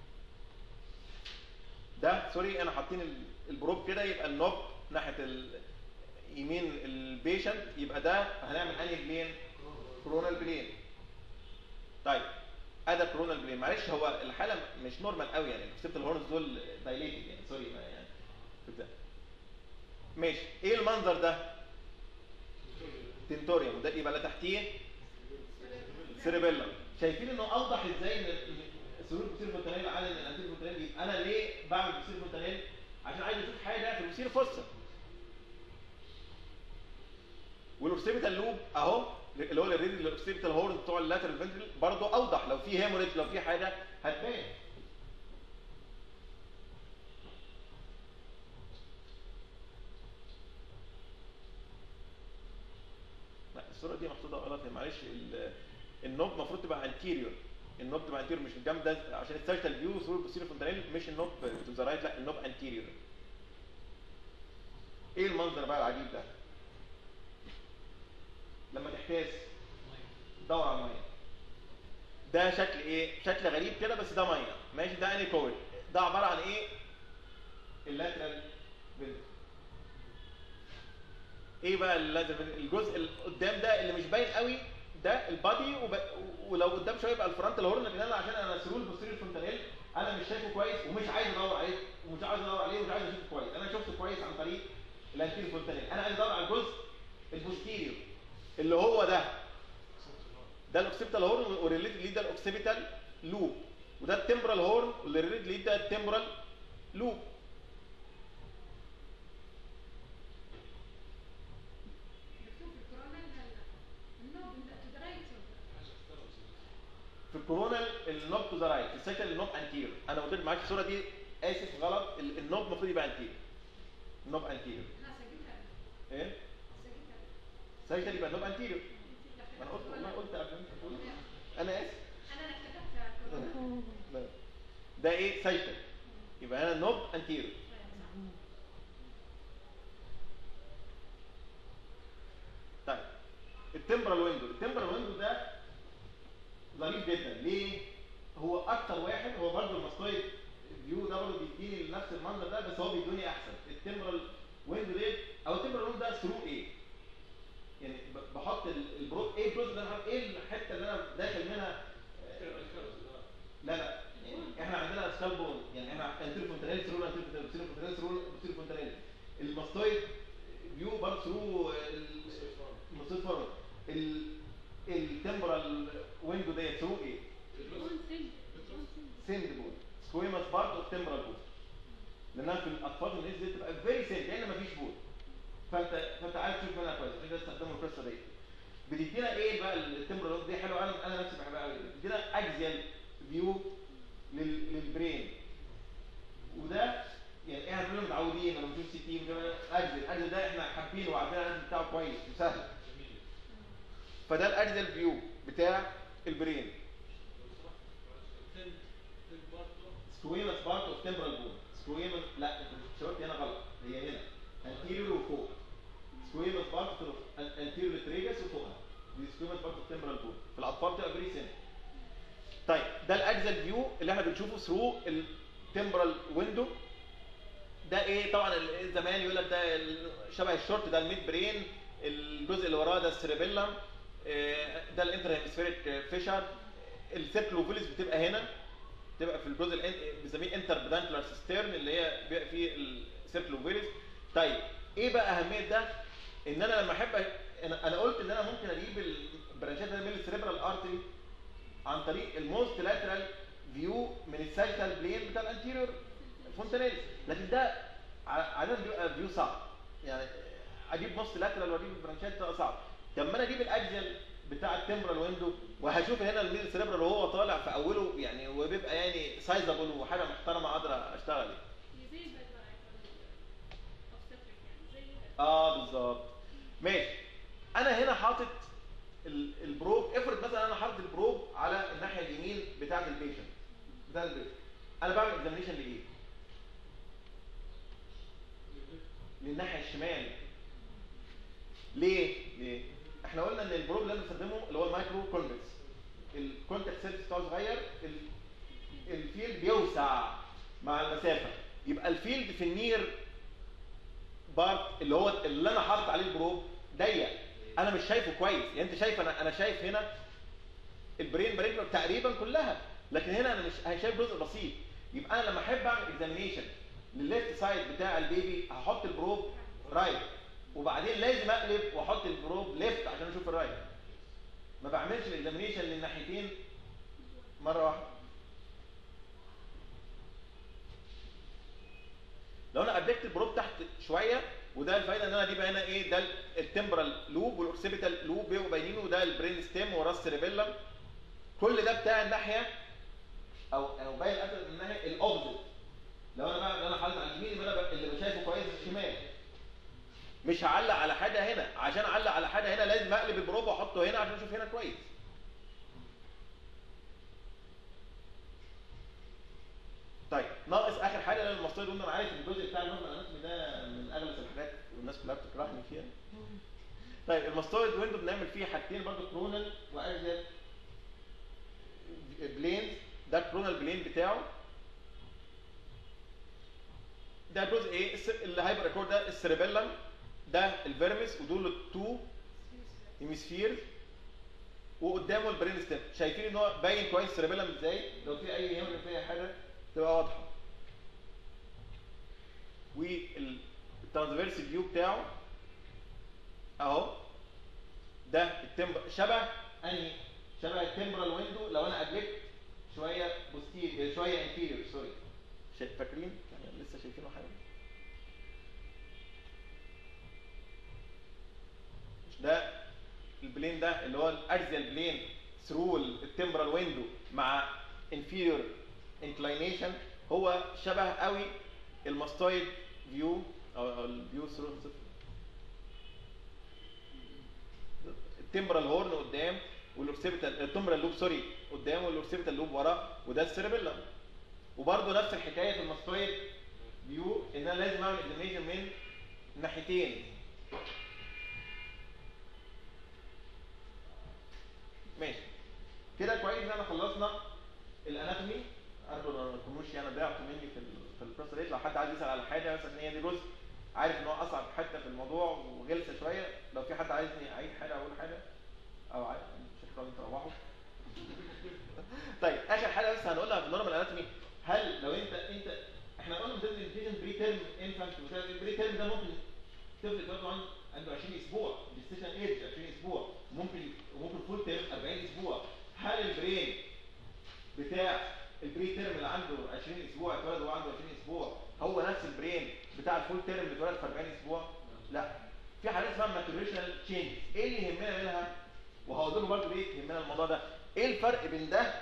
ده سوري انا حاطين ال- البروب كده يبقى النوب ناحيه ال- يمين البيشنت يبقى ده هنعمل انهي بلين كورونال بلين طيب ادي كورونال بلين معلش هو الحاله مش نورمال قوي يعني السبت الهورنز دول دايليتد يعني سوري ما يعني بتاع. ماشي ايه المنظر ده تنتوريوم ده يبقى اللي تحتيه سيربيلم شايفين انه اوضح ازاي ان السرور بتصير فونتانيل على ان الانتير فونتانيل يبقى انا ليه بعمل بتصير فونتانيل عشان عايز اشوف حاجه في البصير فوسا والاورسيبيتال لوب اهو اللي هو الريد الاورسيبيتال هورن بتوع اللاترال فنترال برضه اوضح لو في هيموريج لو في حاجه هتبان لا الصوره دي محطوطه غلط هي معلش ال- النوب المفروض تبقى انتيريور النوب تبقى انتيريور مش الجنب ده عشان السيرتال فيو ثرو البوستيريور فونتانيل مش النوب تو ذا رايت لا النوب انتيريور ايه المنظر بقى العجيب ده لما تحتاس دور على الميه ده شكل ايه شكل غريب كده بس ده ميه ماشي ده اني كويل ده عباره عن ايه اللاترال فيلتر ايه بقى اللاترال فيلتر الجزء اللي قدام ده اللي مش باين قوي ده البادي وب... ولو قدام شويه يبقى الفرونتال هورن لان انا عشان انا سرول بوستيريور فونتانيل انا مش شايفه كويس ومش عايز ادور عليه ومش عايز ادور عليه ومش عايز اشوفه كويس انا شفته كويس عن طريق الانتيريور فونتانيل انا عايز ادور على الجزء البوستيريور اللي هو ده ده الاوكسيبيتال هورن والريليتد ليه ده الاوكسيبيتال لوب وده التمبرال هورن والريليتد ليه ده التمبرال لوب في الكورونال النوب تو ذا رايت السكند النوب انتير انا قلت لك معاك الصوره دي اسف غلط ال- النوب المفروض يبقى انتير النوب انتير ايه سايكل يبقى النوب انتير ما انا قلت والله قلت قبل ما انت تقول انا اسف لا. ده ايه سايكل يبقى انا النوب انتير طيب التمبرال ويندو التمبرال ويندو ده ظريف جدا ليه هو اكتر واحد هو برضه الماستويد فيو ده برضه بيديني نفس المنظر ده بس هو بيدوني احسن التمبرال ويندو دي او التمبرال ويندو ده ثرو ايه يعني ب- بحط ال- البرو ايه الجزء اللي انا هحط- ايه الحته اللي انا داخل منها لا لا يعني احنا عندنا سكال بون يعني احنا انتيرو فونتانيل ثرو انتيرو فونتانيل بوستيرو فونتانيل ثرو بوستيرو فونتانيل الماستويد فيو برضه ثرو الماستويد فورم التمبرال ويندو ديت ثرو ايه سند بول سكويمس بارت اوف تمبرال بول لانها في الاطفال الناس دي بتبقى فيري سند كان مفيش بول فانت فانت عايز تشوف منها كويس عشان كده استخدموا القصه دي بتدينا ايه بقى التمبرال دي حلوه انا انا نفسي بحبها قوي بتدينا اكزيال فيو للبرين وده يعني احنا كلنا متعودين لما بنشوف سي تي اكزيال اكزيال ده احنا حابينه وعارفين الأكزيال بتاعه كويس وسهل فده الاكزيال فيو بتاع البرين سكويمس بارت اوف تمبرال بون سكويمس لا انت شاورت هنا غلط هي هنا انتيريور وفوق سكويمس بارت انتيريور تريجس وفوقها دي سكويمس بارت اوف تمبرال بون في الاطفال بتبقى فيري سن طيب ده الاكزال فيو اللي احنا بنشوفه ثرو التمبرال ويندو ده ايه طبعا ال- زمان يقول لك ده ال- شبه الشورت ده الميد برين الجزء اللي وراه ده السيربيلم آه، ده الانتر هيمسفيريك فيشر السيركلوفيلس بتبقى هنا تبقى في الجزء الان- بنسميه انتر بدانكولار سيسترن اللي هي بيبقى فيه السيركلوفيلس طيب ايه بقى اهميه ده ان انا لما احب أ- انا أنا قلت ان انا ممكن اجيب البرانشات اللي من السريبرال ارتري عن طريق الموست لاترال فيو من الساجيتال بلين بتاع الانتيريور فونتانيل لكن ده ع- عاده بيبقى فيو صعب يعني اجيب موست لاترال واجيب البرانشات ده صعب طب ما انا اجيب الاكزيال بتاع التمبرال ويندو وهشوف هنا الميل سريبرال وهو طالع في اوله يعني وبيبقى يعني سايزابل وحاجه محترمه اقدر اشتغل يعني. زي الباك obstetric يعني زي اه بالظبط ماشي انا هنا حاطط ال- البروب افرض مثلا انا حاطط البروب على الناحيه اليمين بتاعه البيشنت بتاع البيشنت انا بعمل اكزامينشن لايه للناحيه الشمال ليه ليه احنا قلنا ان البروب اللي انا بستخدمه اللي هو المايكرو كونفكس الكونتاكت سيرفيس بتاعه صغير ال- الفيلد بيوسع مع المسافه يبقى الفيلد في النير بارت اللي هو اللي انا حاطط عليه البروب ضيق انا مش شايفه كويس يعني انت شايف انا انا شايف هنا البرين برينكلر تقريبا كلها لكن هنا انا مش أنا شايف جزء بسيط يبقى انا لما احب اعمل اكزامينيشن للليفت سايد بتاع البيبي هحط البروب رايت وبعدين لازم اقلب واحط البروب ليفت عشان اشوف الرايت ما بعملش الاكزامينيشن للناحيتين مره واحده لو انا قدمت البروب تحت شويه وده الفايده ان انا اجيب هنا ايه ده التمبرال لوب والاوكسيبيتال لوب بيبقوا باينين وده البرين ستيم ورا السيربيلم كل ده بتاع الناحيه او او باين اكتر من الناحيه الاوبزيت لو انا بقى انا حاطط على اليمين يبقى انا بقى اللي شايفه كويس الشمال مش هعلق على حاجه هنا عشان اعلق على حاجه هنا لازم اقلب البروب واحطه هنا عشان اشوف هنا كويس طيب ناقص اخر حاجه لان المصطلح ده انا عارف ان الجزء بتاع النورمال اناتومي ده من اغلب الحاجات والناس كلها بتكرهني فيها طيب الماستويد ويندو بنعمل فيه حاجتين برضو كرونال واكزيال بلينز ده الكرونال بلين بتاعه ده جزء ايه الس- اللي هايبر ريكورد ده السيربيلم ده الفيرمس ودول التو هيمسفيرز وقدامه البرين ستيم شايفين ان هو باين كويس السيربيلم ازاي لو في اي هيموريج في اي حاجه تبقى واضحه والترانسفيرس فيو بتاعه اهو ده التمبر شبه انهي شبه التمبرال ويندو لو انا قلبت شويه بوستير شويه انفيريور سوري شا- فاكرين يعني لسه شايفينه حاجه ده البلين ده اللي هو الاكزيال بلين ثرو التمبرال ويندو مع انفيريور انكلينيشن هو شبه قوي الماستويد فيو او أو الفيو ثرو التمبرال هورن قدام والاوكسيبيتال التمبرال لوب سوري قدام والاوكسيبيتال لوب ورا وده السيربيلم وبرده نفس الحكايه في الماستويد فيو ان انا لازم اعمل اكزامينشن من ناحيتين ماشي كده كويس ان احنا خلصنا الاناتومي ارجو ان ما تكونوش يعني ضيعتوا مني في ال- في القصه ديت لو حد عايز يسال على حاجه مثلا ان هي دي جزء عارف ان هو اصعب حته في الموضوع وغلسه شويه لو في حد عايزني اعيد حاجه اقول حاجه او عايز شكرا تروحوا طيب اخر حاجه بس هنقولها في النورمال اناتومي هل لو انت انت احنا قلنا مثلا الانفيجن بري تيرم انفانت البري تيرم ده ممكن طفل برضه عنده عنده 20 اسبوع جستيشن ايج 20 اسبوع ممكن ممكن فول تيرم 40 اسبوع هل البرين بتاع البري تيرم اللي عنده 20 اسبوع اتولد وهو عنده 20 اسبوع هو نفس البرين بتاع الفول تيرم اللي اتولد في 40 اسبوع لا في حاجات اسمها ماتوريشنال تشينج ايه اللي يهمنا منها وهقول لكم برضه ليه يهمنا الموضوع ده ايه الفرق بين ده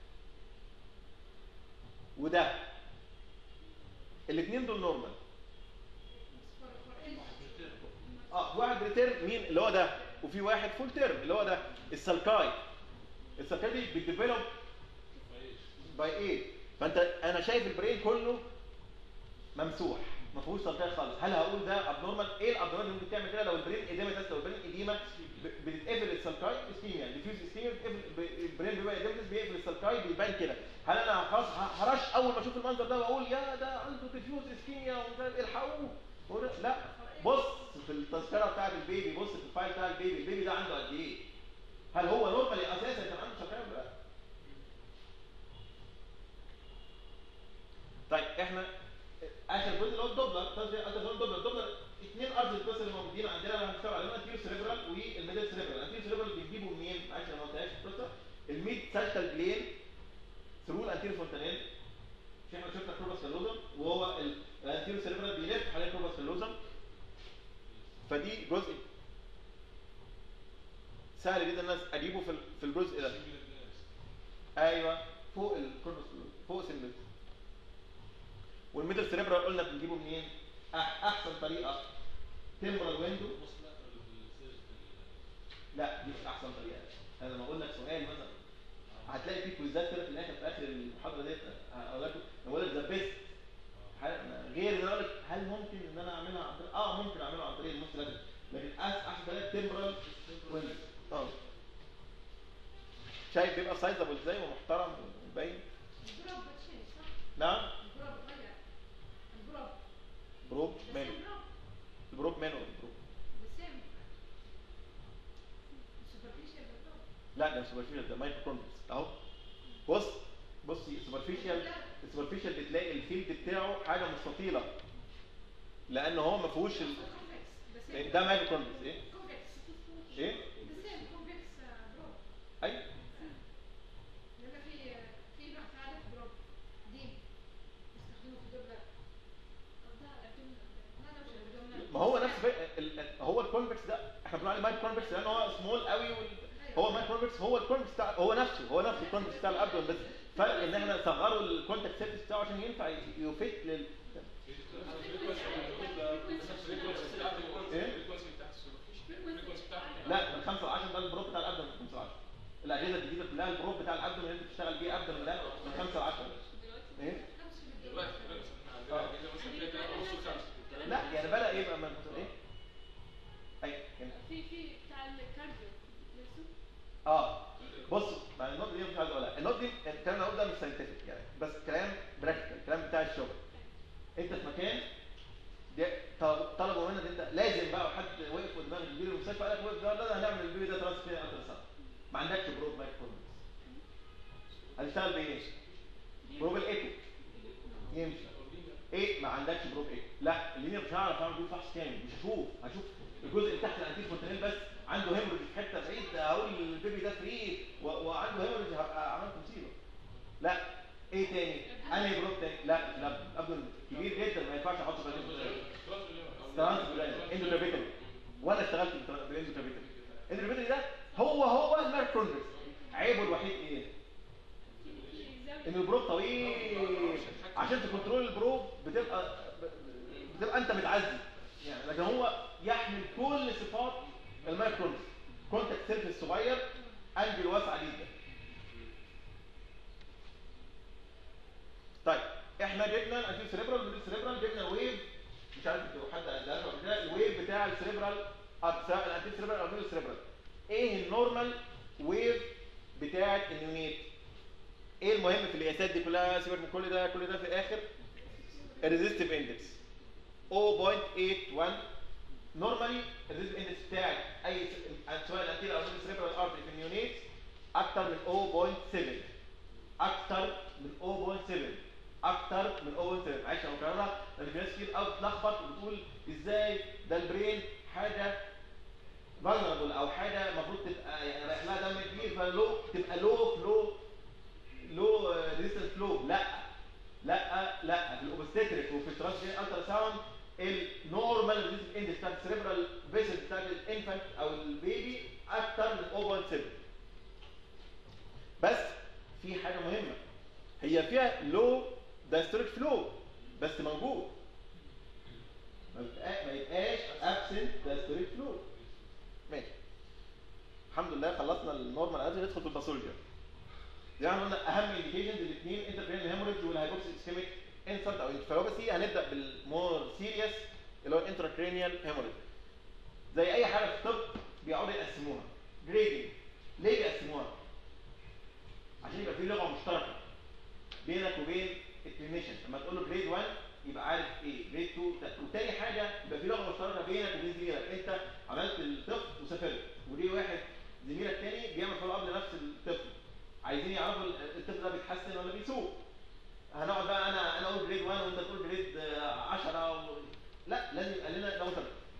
وده الاثنين دول نورمال اه واحد بريتيرم مين اللي هو ده وفي واحد فول تيرم اللي هو ده السلكاي السلكاي دي بتديفلوب باي ايه فانت انا شايف البرين كله ممسوح ما فيهوش سلكاي خالص هل هقول ده ابنورمال ايه الابنورمال اللي ممكن تعمل كده لو البرين اديما بس لو البرين اديما ب- بتتقفل السلكاي اسكيميا ديفيوز اسكيميا بتقفل ب- البرين بيبقى اديمتس بيقفل السلكاي بيبان كده هل انا خلاص ه- هرش اول ما اشوف المنظر ده واقول يا ده عنده ديفيوز اسكيميا ومش عارف إيه، الحقوه هو ده- لا بص في التذكره بتاعت البيبي بص في الفايل بتاع البيبي البيبي ده عنده قد ايه هل هو نورمالي اساسا كان عنده سلكاي ولا لا طيب احنا اخر جزء اللي هو الدوبلر تنزل اخر جزء الدوبلر الدوبلر اثنين ارض بس اللي موجودين عندنا اللي هنشتغل عليهم انتيرو سيريبرال والميدل سيريبرال الانتيرو سيريبرال بنجيبه منين معلش انا ما قلتهاش في القصه الميد ساجيتال بلين ثرو الانتيرو فونتانيل مش احنا شفنا كروباس كالوزم وهو ال- الانتيرو سيريبرال بيلف حوالين كروباس كالوزم فدي جزء سهل جدا الناس اجيبه في ال- في الجزء ده ايوه فوق الكوربس فوق سيمبل والميدل سيريبرال قلنا بنجيبه منين أح احسن طريقه تمبرال ويندو لا دي مش احسن طريقه انا لما اقول لك سؤال مثلا هتلاقي في كويزات كده في الاخر في اخر المحاضره ديت هقول لك بقول لك ذا بيست غير ان اقول لك هل ممكن ان انا اعملها عن طريق اه ممكن اعملها عن طريق الموست لازم لكن أس- احسن طريقه تمبرال ويندو اه شايف بيبقى سايزابل ازاي ومحترم ومبين البروب بتشيل صح؟ نعم البروب غير البروب بروب the ماله same بروب البروب ماله البروب the same superficial بروب لا ده سوبرفيشال ده مايكرو كونتكس اهو بص بصي السوبرفيشال السوبرفيشال بتلاقي الفيلد بتاعه حاجه مستطيله لان هو ما فيهوش ال... convex the same ده مايكرو كونتكس ايه convex ايه the same convex uh, بروب ايوه لما في في نوع ثالث بروب ديم يستخدموه في دبلة هذا وش الدبلة ما هو نفس بقى ال... ال- هو الكونفكس ده احنا بنقول عليه مايكرو كونفكس لان هو سمول قوي وال... هو المايكرو كونفكس هو الكونفكس بتاع هو نفسه هو نفس الكونفكس بتاع الابدون بس فرق ان احنا نصغره الكونتاكت سيرفيس بتاعه عشان ينفع يفيت لل لا من 5 ل 10 ده البروب بتاع الابدون من 5 ل 10 الاجهزه الجديده كلها البروب بتاع الابدون اللي انت بتشتغل بيه ابدون ده من 5 ل 10 ايه لا يعني بدا يبقى من ايه اي يعني في في بتاع الكارديو نفسه اه بص ما النقطه دي مش عايز اقولها النقطه دي الكلام اللي ده مش ساينتفك يعني بس كلام براكتيكال الكلام بتاع الشغل انت في مكان ده طلب- طلبوا منك انت لازم بقى حد وقف قدام البيبي المستشفى قال لك وقف ده لا هنعمل البيبي ده ترانسفير الترا ساوند ما عندكش بروب مايكرو هتشتغل بايه؟ بروب الايكو يمشي ايه ما عندكش بروب ايه لا اللي مش هعرف اعمل بيه فحص كامل مش هشوف هشوف الجزء اللي تحت الانتيك فونتانيل بس عنده هيموريج في حته بعيد هقول البيبي ده فري و- وعنده هيموريج هبقى عملت مصيبه لا ايه تاني انهي بروب تاني لا لا ابدا كبير جدا ما ينفعش احطه في الانتيك ترانس اندوترابيتال وانا اشتغلت بالاندوترابيتال الاندوترابيتال ده هو هو الماركونفكس عيبه الوحيد ايه ان البروب طويل عشان تكنترول البروب بتبقى بتبقى انت متعذب يعني لكن هو يحمل كل صفات المايكرون كونتاكت سيرفيس صغير انجل واسعه جدا طيب احنا جبنا الانتيو سيريبرال والميدل سيريبرال جبنا الويف مش عارف انتوا حد قالها قبل كده الويف بتاع السيريبرال سواء الانتيو سيريبرال او الميدل سيريبرال ايه النورمال ويف بتاعت النيونيت ايه المهم في القياسات دي كلها سيبك من كل ده كل ده في الاخر الريزيستيف اندكس 0.81 نورمالي الريزيستيف اندكس بتاعت اي س- سواء الانتيريور او السيريبرال ارتري في النيونيت اكتر من 0.7 اكتر من 0.7 اكتر من 0.7 معلش انا بكررها لان في ناس كتير قوي بتلخبط وبتقول ازاي ده البرين حاجه فالنربل او حاجه المفروض تبقى يعني رايح لها دم كبير فلو تبقى لو فلو لو ريزيستنس فلو لا لا لا في الاوبستريك وفي الترانسفير الترا ساوند النورمال ريزيستنس اندكس بتاعت السريبرال فيسل بتاعت الانفانت او البيبي اكتر من 0.7 بس في حاجه مهمه هي فيها لو دايستوريك فلو بس موجود ما يبقى- ما يبقاش ابسنت دايستوريك فلو ماشي الحمد لله خلصنا النورمال اناتومي ندخل في الباثولوجي زي ما احنا قلنا اهم انديكيشنز الاثنين انتربرين هيموريدج والهايبوكسي اسكيميك انسلت او انفلوباسي هنبدا بالمور سيريس اللي هو الانتراكرينيال هيموريدج زي اي حاجه في الطب بيقعدوا يقسموها جريدنج ليه بيقسموها؟ عشان يبقى في لغه مشتركه بينك وبين الكلينيشن لما تقول له جريد 1 يبقى عارف ايه جريد 2 وتاني حاجه يبقى في لغه مشتركه بينك وبين زميلك انت عملت الطفل وسافرت ودي واحد زميلك تاني بيعمل فولو اب لنفس الطفل عايزين يعرفوا الطفل ده بيتحسن ولا بيسوء هنقعد بقى انا انا اقول جريد 1 وانت تقول جريد 10 و... لا لازم يبقى لنا لغه مشتركه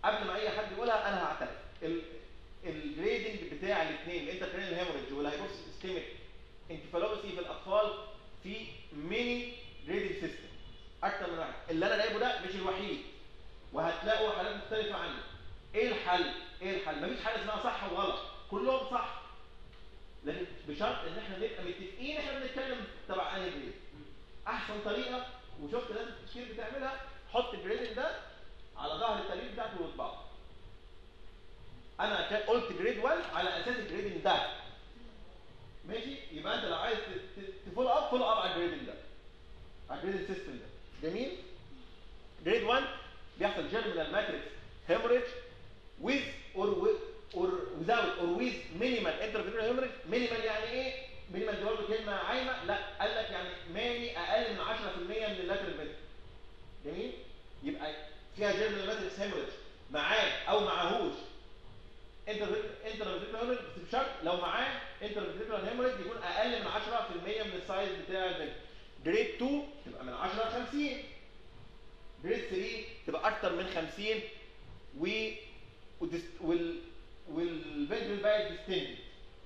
قبل ما اي حد يقولها انا هعترف ال- الجريدنج بتاع الاثنين الانتركرينال هيموريدج والهايبوكسيك سيستميك انكفالوباثي في الاطفال في ميني جريدنج سيستم اكتر من واحد اللي انا جايبه ده مش الوحيد وهتلاقوا حالات مختلفه عنه ايه الحل ايه الحل مفيش حاجه اسمها صح وغلط كلهم صح لكن بشرط ان احنا نبقى متفقين احنا بنتكلم تبع انهي جريد احسن طريقه وشفت ناس كتير بتعملها حط الجريدنج ده على ظهر التاريخ بتاعته واطبعه انا كا- قلت جريد 1 على اساس الجريدنج ده ماشي يبقى انت لو عايز ت- ت- تفول اب فول اب على الجريدنج ده على الجريدنج سيستم ده جميل جريد 1 بيحصل جيرمينال ماتريكس hemorrhage with or with or without or with minimal intravenous hemorrhage minimal يعني ايه minimal دي برضه كلمه عايمه لا قال لك يعني ماني اقل من 10% من اللاترال فينتر جميل يبقى فيها جيرمينال ماتريكس hemorrhage معاه او معاهوش انترفيتريكولار هيموريج بس بشرط لو معاه انترفيتريكولار هيموريج يكون اقل من 10% من السايز بتاع الفينتر جريد 2 تبقى من 10 ل 50 جريد 3 تبقى اكتر من 50 و ودست... وال والفيجوال بقى ديستنجد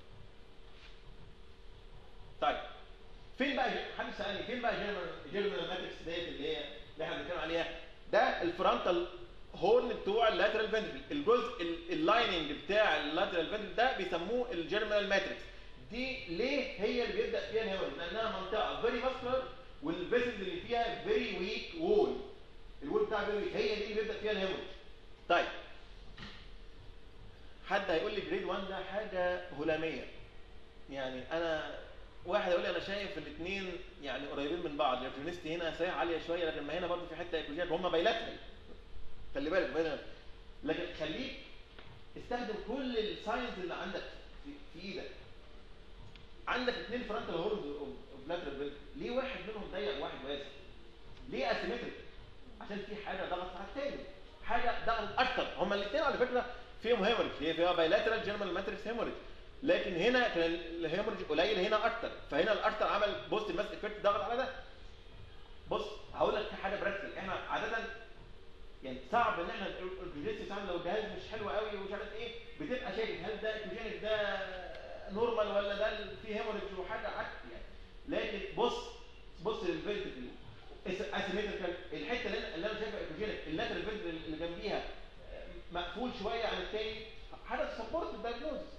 طيب فين بقى حد سالني فين بقى جيرمال ماتريكس ديت اللي هي اللي احنا بنتكلم عليها ده الفرونتال هورن بتوع اللاترال فنتريكل الجزء ال- اللايننج بتاع اللاترال فنتريكل ده بيسموه الجيرمال ماتريكس دي ليه هي اللي بيبدا فيها الهيموريج لانها منطقه فيري ماسكولار والفيسلز اللي فيها فيري ويك وول الوول بتاعها فيري ويك هي دي اللي بيبدا فيها الهيموريج طيب حد هيقول لي جريد 1 ده حاجه هلاميه يعني انا واحد يقول لي انا شايف الاثنين يعني قريبين من بعض الفيمينستي هنا سايح عاليه شويه لكن ما هنا برضه في حته ايكولوجيه هم بايلاترال خلي بالك بايلاترال لكن خليك استخدم كل الساينز اللي عندك في, في ايدك عندك اثنين فرونتال هورنز اوف لاترال ليه واحد منهم ضيق وواحد واسع ليه اسيمتريك عشان في حاجه ضغط على الثاني حاجه ضغط اكتر هما الاثنين على فكره فيهم هيموريج هي فيها بايلاترال جيرمال ماتريكس هيموريج لكن هنا كان الهيموريج قليل هنا اكتر فهنا الاكتر عمل بوست ماس افكت ضغط على ده بص هقول لك حاجه براكتيكال احنا عاده يعني صعب ان احنا الجوجيستي ساعات لو الجهاز مش حلو قوي ومش عارف ايه بتبقى شايف هل ده ايكوجينيك ده نورمال ولا ده فيه هيموريج وحاجه عكس يعني لكن بص بص للفيرتيكال اسيمتريكال الحته اللي انا اللي انا شايفها ايكوجينيك اللاترال فيرتيكال اللي جنبيها مقفول شويه عن الثاني حاجه تسبورت الدايجنوزس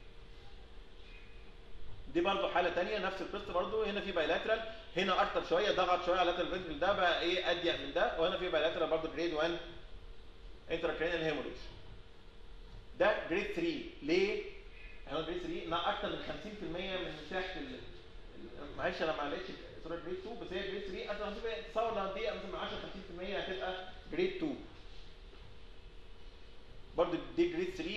دي برضو حالة تانية نفس القصة برضو هنا في بايلاترال هنا أكتر شوية ضغط شوية على اللاترال فينترال ده بقى إيه أضيق من ده وهنا في بايلاترال برضو جريد 1 انتراكرينال هيموريج ده جريد 3 ليه؟ هنا جريد 3 إنها أكتر من 50% من مساحة ال ال- معلش أنا ما لقيتش صورة جريد 2 بس هي جريد 3 أكتر من 50% تصور لو دقيقة مثلا من 10 50% هتبقى جريد 2 برضو دي جريد 3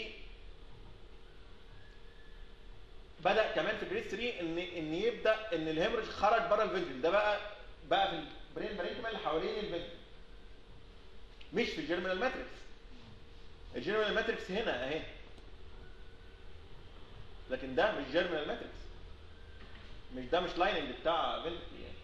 بدا كمان في جريد 3 ان ان يبدا ان الهيموريج خرج بره الفنتريكل ده بقى بقى في البرين بارينكما اللي حوالين الفنتريكل مش في الجيرمينال ماتريكس الجيرمينال ماتريكس هنا اهي لكن ده مش جيرمينال ماتريكس مش ده مش لايننج بتاع فنتريكل يعني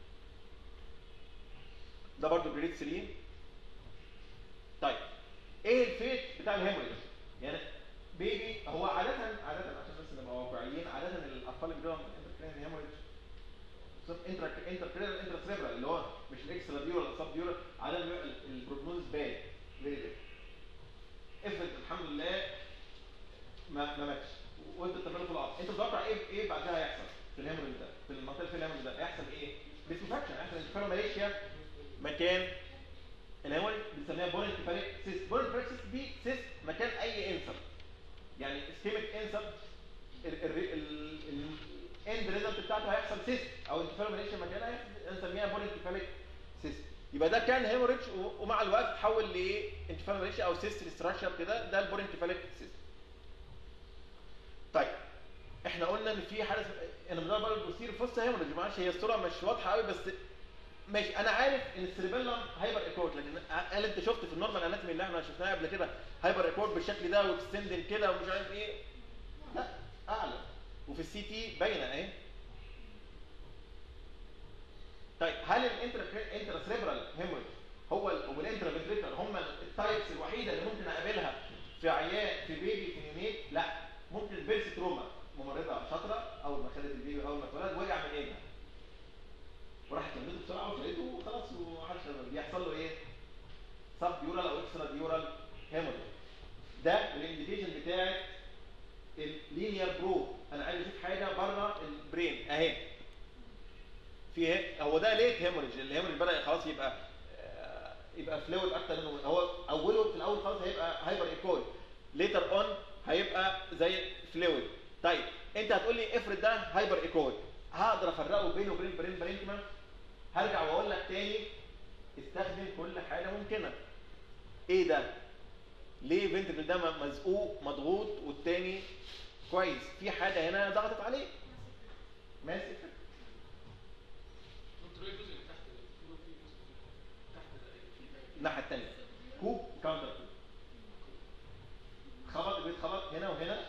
ده برضو جريد 3 طيب ايه الفيت بتاع الهيموريج يعني بيبي هو عادة عادة عشان بس نبقى واقعيين عادة الأطفال اللي بيجوا انتركرينال هيموريج انترا انتركرينال انترا سيربرال اللي هو مش الاكسترا ديورال ولا السب ديورال عادة بيبقى البروجنوز باد فيري باد افرض الحمد لله ما ما ماتش وانت بتعمله في العصر انت متوقع ايه ايه بعدها هيحصل في الهيموريج ده في المنطقه في الهيموريج ده هيحصل ايه؟ ديسفاكشن هيحصل انتفاع ماليشيا مكان الهيموريج بنسميها بولنتيفاليك سيست بولنتيفاليك سيست دي سيست مكان اي انسر يعني اسكيميك انسر الاند ريزلت بتاعته هيحصل سيست او انتفاع ماليشيا مكانها نسميها بولنتيفاليك سيست يبقى ده كان هيموريج ومع الوقت اتحول لانتفاع ماليشيا او سيست ستراكشر كده ده البولنتيفاليك سيست طيب احنا قلنا ان في حاجه انا بنقول بقى البوستير فوستا هيموريج معلش هي الصوره مش واضحه قوي بس ماشي انا عارف ان السيربيلم هايبر ايكورد لكن هل انت شفت في النورمال اناتومي اللي احنا شفناها قبل كده هايبر ايكورد بالشكل ده واكستندنج كده ومش عارف ايه لا اعلى وفي السي تي باينه اهي طيب هل الانترا انترا سيربرال هيموريج هو ال- والانترا فنتريكولار هم التايبس الوحيده اللي ممكن اقابلها في عيان في بيبي في نيونيت لا ممكن البيرس تروما ممرضه شاطره اول ما خدت البيبي اول ما اتولد وقع من ايدها وراحت كملته بسرعه وشالته وخلاص ومحدش بيحصل له ايه؟ سب ديورال او اكسترا ديورال هيموريج ده الانديكيشن بتاعت اللينير برو انا عايز اشوف حاجه بره البرين اهي في هي- هو ده ليت هيموريج الهيموريج بدا خلاص يبقى آه، يبقى فلويد اكتر منه هو اوله في الاول خالص هيبقى هايبر ايكوي ليتر اون هيبقى زي فلويد طيب انت هتقول لي افرض ده هايبر ايكوي هقدر افرقه بينه وبين البرين برينكما هرجع واقول لك تاني استخدم كل حاجه ممكنه ايه ده ليه فنتركل ده م- مزقوق مضغوط والتاني كويس في حاجه هنا ضغطت عليه ماسك دكتور ايه الجزء اللي تحت ده؟ بتقولوا في جزء تحت ده ايه؟ الناحيه الثانيه كوب كاونتر كوب خبط بيتخبط هنا وهنا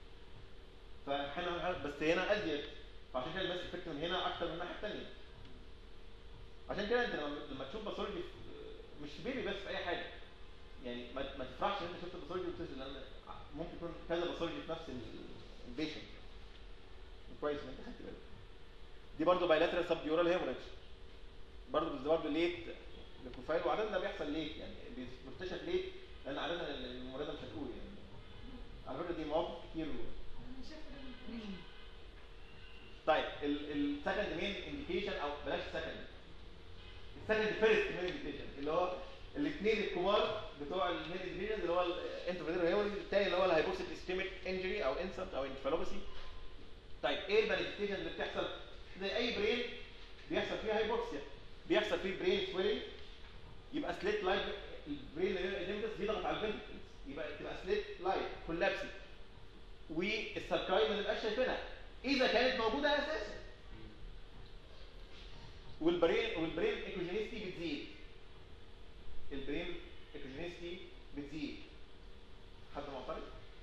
فهنا بس هنا ازيد فعشان كده الماس افكت من هنا اكتر من الناحيه الثانيه عشان كده انت لما لما تشوف باثولوجي في- مش في بيبي بس في اي حاجه يعني ما, ما تفرحش ان انت شفت باثولوجي وتنزل لان ممكن يكون كذا باثولوجي في نفس البيشنت كويس ان انت خدت بالك دي برضه بايلاترال سب ديورال هيموريدج برضه بس ده برضه ليت البروفايل وعاده ده بيحصل ليت يعني بيكتشف ليت لان عاده الممرضه مش هتقول يعني على فكره دي مواقف كتير انا شايفه ده من طيب السكند مين انديكيشن او بلاش سكند السكند فيرست مين انديكيشن اللي هو الاثنين الكبار بتوع المين انديكيشن اللي هو الانترفيدر هيموريج الثاني اللي هو الهايبوكسيك اسكيميك انجري او انسنت او انفالوباسي طيب ايه المانيفستيشن اللي بتحصل زي اي برين بيحصل فيها هايبوكسيا بيحصل فيه برين سويلنج يبقى سليت لايت البرين الليمبس بيضغط على الفنتكلز يبقى تبقى سليت لايت كولابسي والسالكاي ما نبقاش شايفينها اذا كانت موجوده اساسا والبرين والبرين ايكوجينيستي بتزيد البرين ايكوجينيستي بتزيد حد معترض؟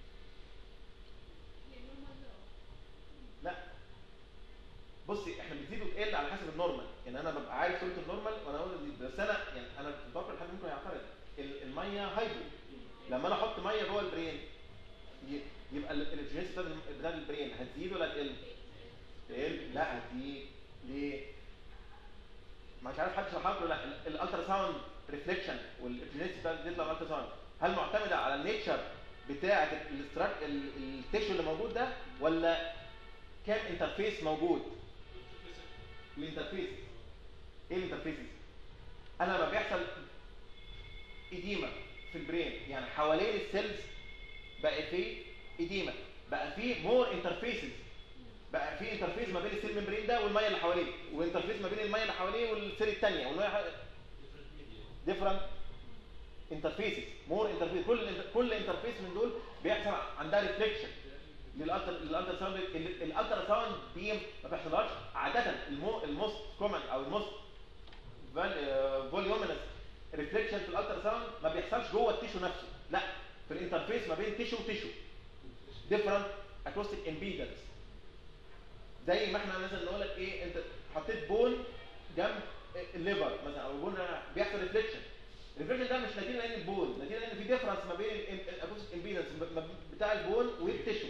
يعني هم لا بصي احنا بتزيد وتقل على حسب النورمال يعني انا ببقى عارف صوره النورمال وانا اقول دي- بس انا يعني انا بفكر حد ممكن يعترض ال- الميه هايدرو لما انا احط ميه جوه البرين ي- يبقى الاكسجينيس بتاعت الم- بتاعت البرين هتزيد ولا تقل؟ تقل لا هتزيد ليه؟ مش عارف حد شرحها لكم ولا لا ال- الالترا ساوند ريفليكشن والاكسجينيس بتاعت بتطلع من الالترا ساوند هل معتمده على النيتشر بتاعه الاستراك التيشو اللي موجود ده ولا كام انترفيس موجود؟ الانترفيس ايه الانترفيسز؟ انا لما بيحصل اديمه في البرين يعني حوالين السيلز بقى في اديمه بقى في مور انترفيسز بقى في انترفيس ما بين السيل ممبرين ده والميه اللي حواليه وانترفيس ما بين الميه اللي حواليه والسيل الثانيه والميه ديفرنت انترفيسز مور انترفيس كل كل انترفيس من دول بيحصل عندها ريفليكشن للالتر للالتر ساوند الالتر ساوند بيم ما بيحصلهاش عاده المو الموست كومن او الموست فوليومينس ريفليكشن في الالتر ساوند ما بيحصلش جوه التيشو نفسه لا في الانترفيس ما بين تيشو وتيشو ديفرنت اكوستيك امبيدنس زي ما احنا مثلا نقول لك ايه انت حطيت بون جنب الليفر مثلا او بون بيحصل ريفليكشن الريفليكشن ده مش نتيجه لان البون نتيجه لان في ديفرنس ما بين الاكوستيك امبيدنس بتاع البون والتيشو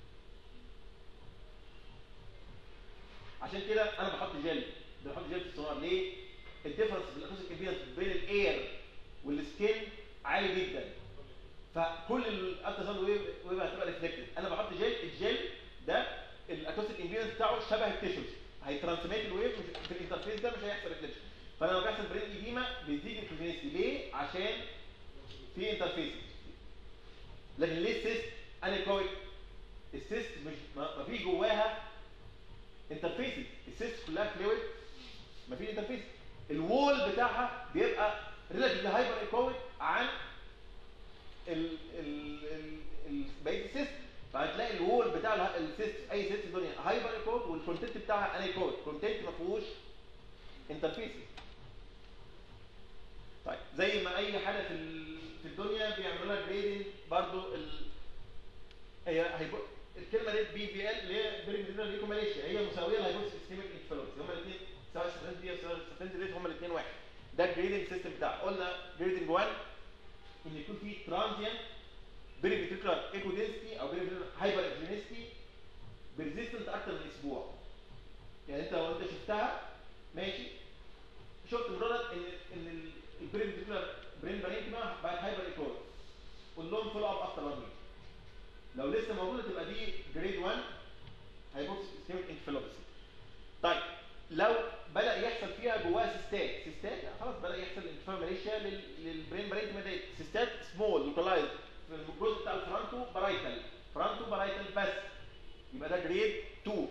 عشان كده انا بحط جل بحط جل في السونار ليه الديفرنس في الاكوستيك امبيدنس بين الاير والسكين عالي جدا فكل الالتراساوند ويف ويف هتبقى ريفلكتد انا بحط جل الجل ده الاكوستيك امبيدنس بتاعه شبه التيشوز هيترانسميت الويف مش في الانترفيس ده مش هيحصل ريفلكشن فلما بيحصل برين ايديما بيزيد الكوجينيستي ليه عشان في انترفيس لكن ليه السيست انيكويك السيست مش ما ما فيش جواها انترفيسز السيست كلها فلويد ما فيش انترفيس الوول بتاعها بيبقى ريلاتيفلي هايبر ايكويك عن ال ال ال ال بقيه السيست فهتلاقي الوول بتاع اله- السيست اي سيست في الدنيا هايبر ايكويك والكونتنت بتاعها انيكويك كونتنت ما فيهوش انترفيسز طيب زي ما اي حاجه في ال- في الدنيا بيعملوا لها جريدنج برضو ال... هي هيبو... الكلمه دي بي بي ال اللي هي بيرنج دي ماليشيا هي مساويه لهيبوكس اسكيميك انفلونس هما الاثنين سواء السفنت دي او سواء السفنت دي هما الاثنين واحد ده الجريدنج سيستم بتاعه قلنا جريدنج 1 ان يكون في ترانزيانت فيري بيتيكولار ايكو دنسيتي او فيري هايبر اكجينيستي بريزيستنت اكتر من اسبوع يعني انت لو انت شفتها ماشي شفت مجرد ان ان البرين بيتيكولار برين بارينكما بقت هايبر ايكولار قول لهم فولو اب افتر 1 ويك لو لسه موجوده تبقى دي جريد 1 هيبوكس اسكيميك انفلوبسي طيب لو بدا يحصل فيها جواها سيستات سيستات يعني خلاص بدا يحصل انتفاع ماليشيا لل- للبرين بارينكما ديت سيستات سمول لوكالايز في الجزء بتاع الفرونتو بارايتال فرونتو بارايتال بس يبقى ده جريد 2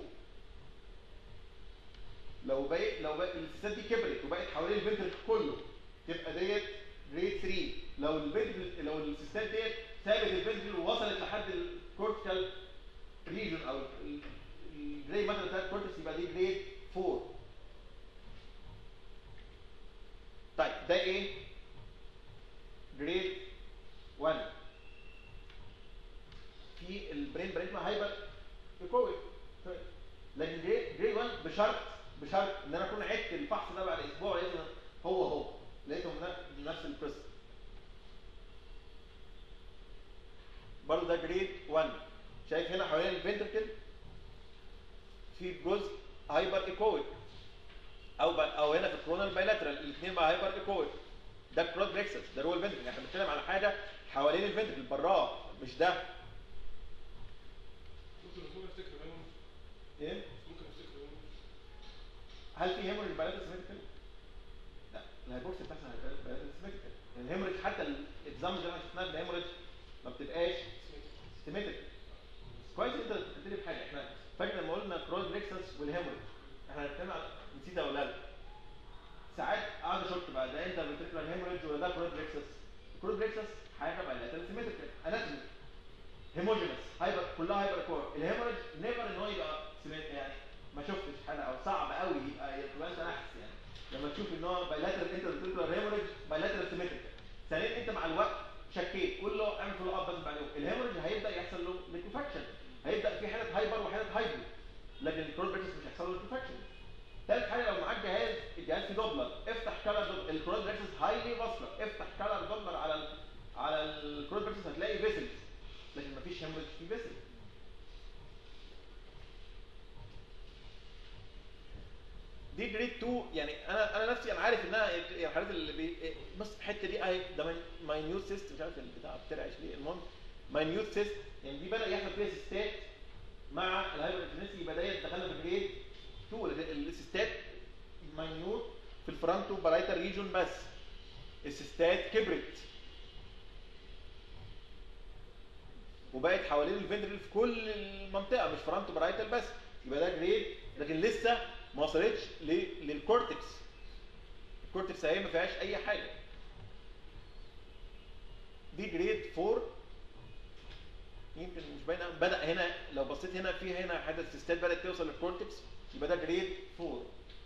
لو بقى لو بقى السيستات دي كبرت وبقت حوالين الفنتركل كله تبقى ديت جريد 3 لو الفنتركل لو السيستات ديت سابت الفنتركل ووصلت لحد الكورتيكال ريجن او ال- الجري ماتر بتاعت الكورتكس يبقى دي جريد 4 طيب ده ايه؟ جريد 1 في البرين برين هايبر يقوي لكن جريد جريد 1 بشرط بشرط ان انا اكون عدت الفحص ده بعد اسبوع لقيته هو هو لقيتهم ن- نفس القصه برضه ده جريد 1 شايف هنا حوالين الفنتركل في جزء هايبر ايكويك او ب... او هنا في الكورونال بايلاترال الاثنين بقى هايبر ايكويك ده كرود بريكسس ده هو الفنتركل احنا بنتكلم على حاجه حوالين الفنتركل براه مش ده ممكن ممكن افتكر منهم ايه ممكن افتكر منهم هل في هيموريج بايلاترال سيمتريكال؟ لا الهايبوكس بتحصل بايلاترال سيمتريكال الهيموريج حتى الاكزام اللي احنا شفناها الهيموريج ما بتبقاش سيمتريكال كويس انت قلت لي بحاجه احنا فاكر لما قلنا كروس بريكسس والهيموريج احنا هنتكلم على نسيت اقولها لك ساعات اقعد اشك بقى ده انت بتفكر هيموريج ولا ده كروس بريكسس الكروس بريكسس حاجه بايلاترال سيمتريكال اناتومي هيموجينس هايبر كلها هايبر كور الهيموريج نيفر ان هو يبقى سيمت- يعني ما شفتش حاجه او صعب قوي يبقى يبقى انت نحس يعني لما تشوف ان هو بايلاترال انت بتقول هيموريج بايلاترال سيمتريكال ثانيا انت مع الوقت شكيت قول له اعمل فولو اب بس بعد يوم الهيموريج هيبدا يحصل له ليكوفاكشن هيبدا في حاله هايبر وحاله هايبر لكن الكرود بريكس مش هيحصل له ليكوفاكشن ثالث حاجه لو معاك جهاز الجهاز فيه دوبلر افتح كلر دوبلر الكرود بريكس هايلي فاسكولار افتح كلر دوبلر على ال على الكرود بريكس هتلاقي فيسلز لكن مفيش هيموريج في فيسل دي جريد 2 يعني انا انا نفسي انا عارف انها يعني الحاجات اللي بي... بص الحته دي اهي ده ماينيوت سيست مش عارف البتاع بترعش ليه المهم ماينيوت سيست يعني دي بدا يحصل فيها سيستات مع الهايبر انتنسي يبقى ديت دخلنا في جريد 2 لأن السيستات ماينيوت في الفرونتو بارايتال ريجون بس السيستات كبرت وبقت حوالين الفنترل في كل المنطقه مش فرونتو بارايتال بس يبقى ده جريد لكن لسه ما وصلتش ل- للكورتكس الكورتكس اهي ما فيهاش اي حاجه دي جريد 4 يمكن مش باينه بدا هنا لو بصيت هنا في هنا حاجه السيستات بدات توصل للكورتكس يبقى ده جريد 4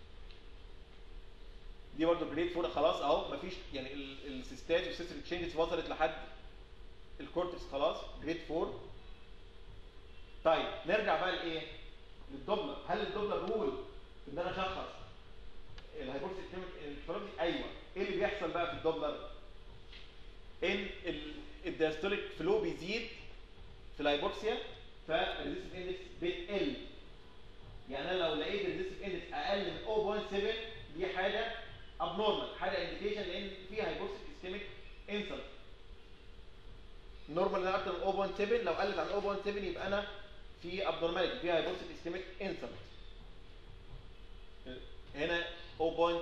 دي برضه جريد 4 خلاص اهو مفيش يعني ال- السيستات والسيستم تشينجز وصلت لحد الكورتكس خلاص جريد 4 طيب نرجع بقى لايه؟ للدوبلر هل الدوبلر رول ان انا اشخص الهايبوكسيك انفلونزي ايوه ايه اللي بيحصل بقى في الدوبلر ان ال- الدايستوليك فلو بيزيد في الهايبوكسيا فالريزيستيف اندكس بتقل يعني انا لو لقيت الريزيستيف اندكس اقل من 0.7 دي حاجه ابنورمال حاجه انديكيشن لان في هايبوكسيك اسكيميك انسلت نورمال انها اكتر من 0.7 لو قلت عن 0.7 يبقى انا في ابنورماليتي في هايبوكسيك اسكيميك انسلت هنا 0.56 او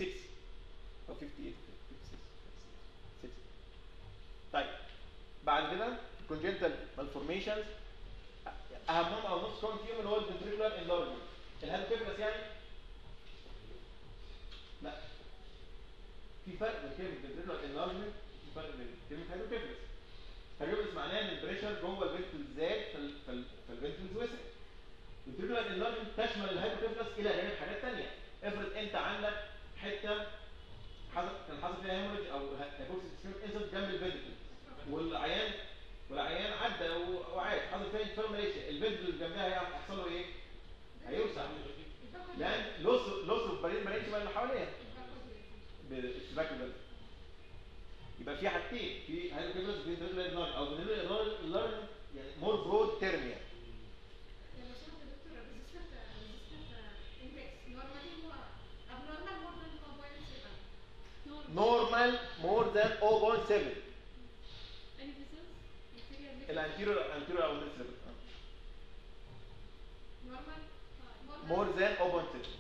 58 56 طيب بعد كده congenital malformations اهمهم او نص كون فيهم اللي هو الفنتريكولار انلارجمنت الهالوكيفلس يعني لا في فرق بين كلمه ventricular enlargement في فرق بين كلمه هالوكيفلس هالوكيفلس معناه ان البريشر جوه الفنترل زاد فال- فال- فالفنترل وسع ventricular enlargement تشمل الهايبوكيفلس الى جانب حاجات ثانيه افرض انت عندك حته حصل كان حصل فيها هيموريج او هايبوكسيك انسلت جنب الفنترل والعيان والعيان عدى و- وعاد حصل فيها انفلاميشن الفنترل اللي جنبها هيحصل له ايه؟ هيوسع لان لوس لوس اوف برين برينكيما اللي حواليها ب- سباك الفنتركل يبقى في حاجتين في هايدروكيفالس وفي فنتركل او فنتركل يعني مور برود تيرم يعني لما شفت دكتور resistant resistant index normally هو abnormal more than 1.7 نورمال مور ذان 0.7 Any vessels? Inferior vessels? الانتيريور انتيريور او ميد ليفل normal مور ذان 0.7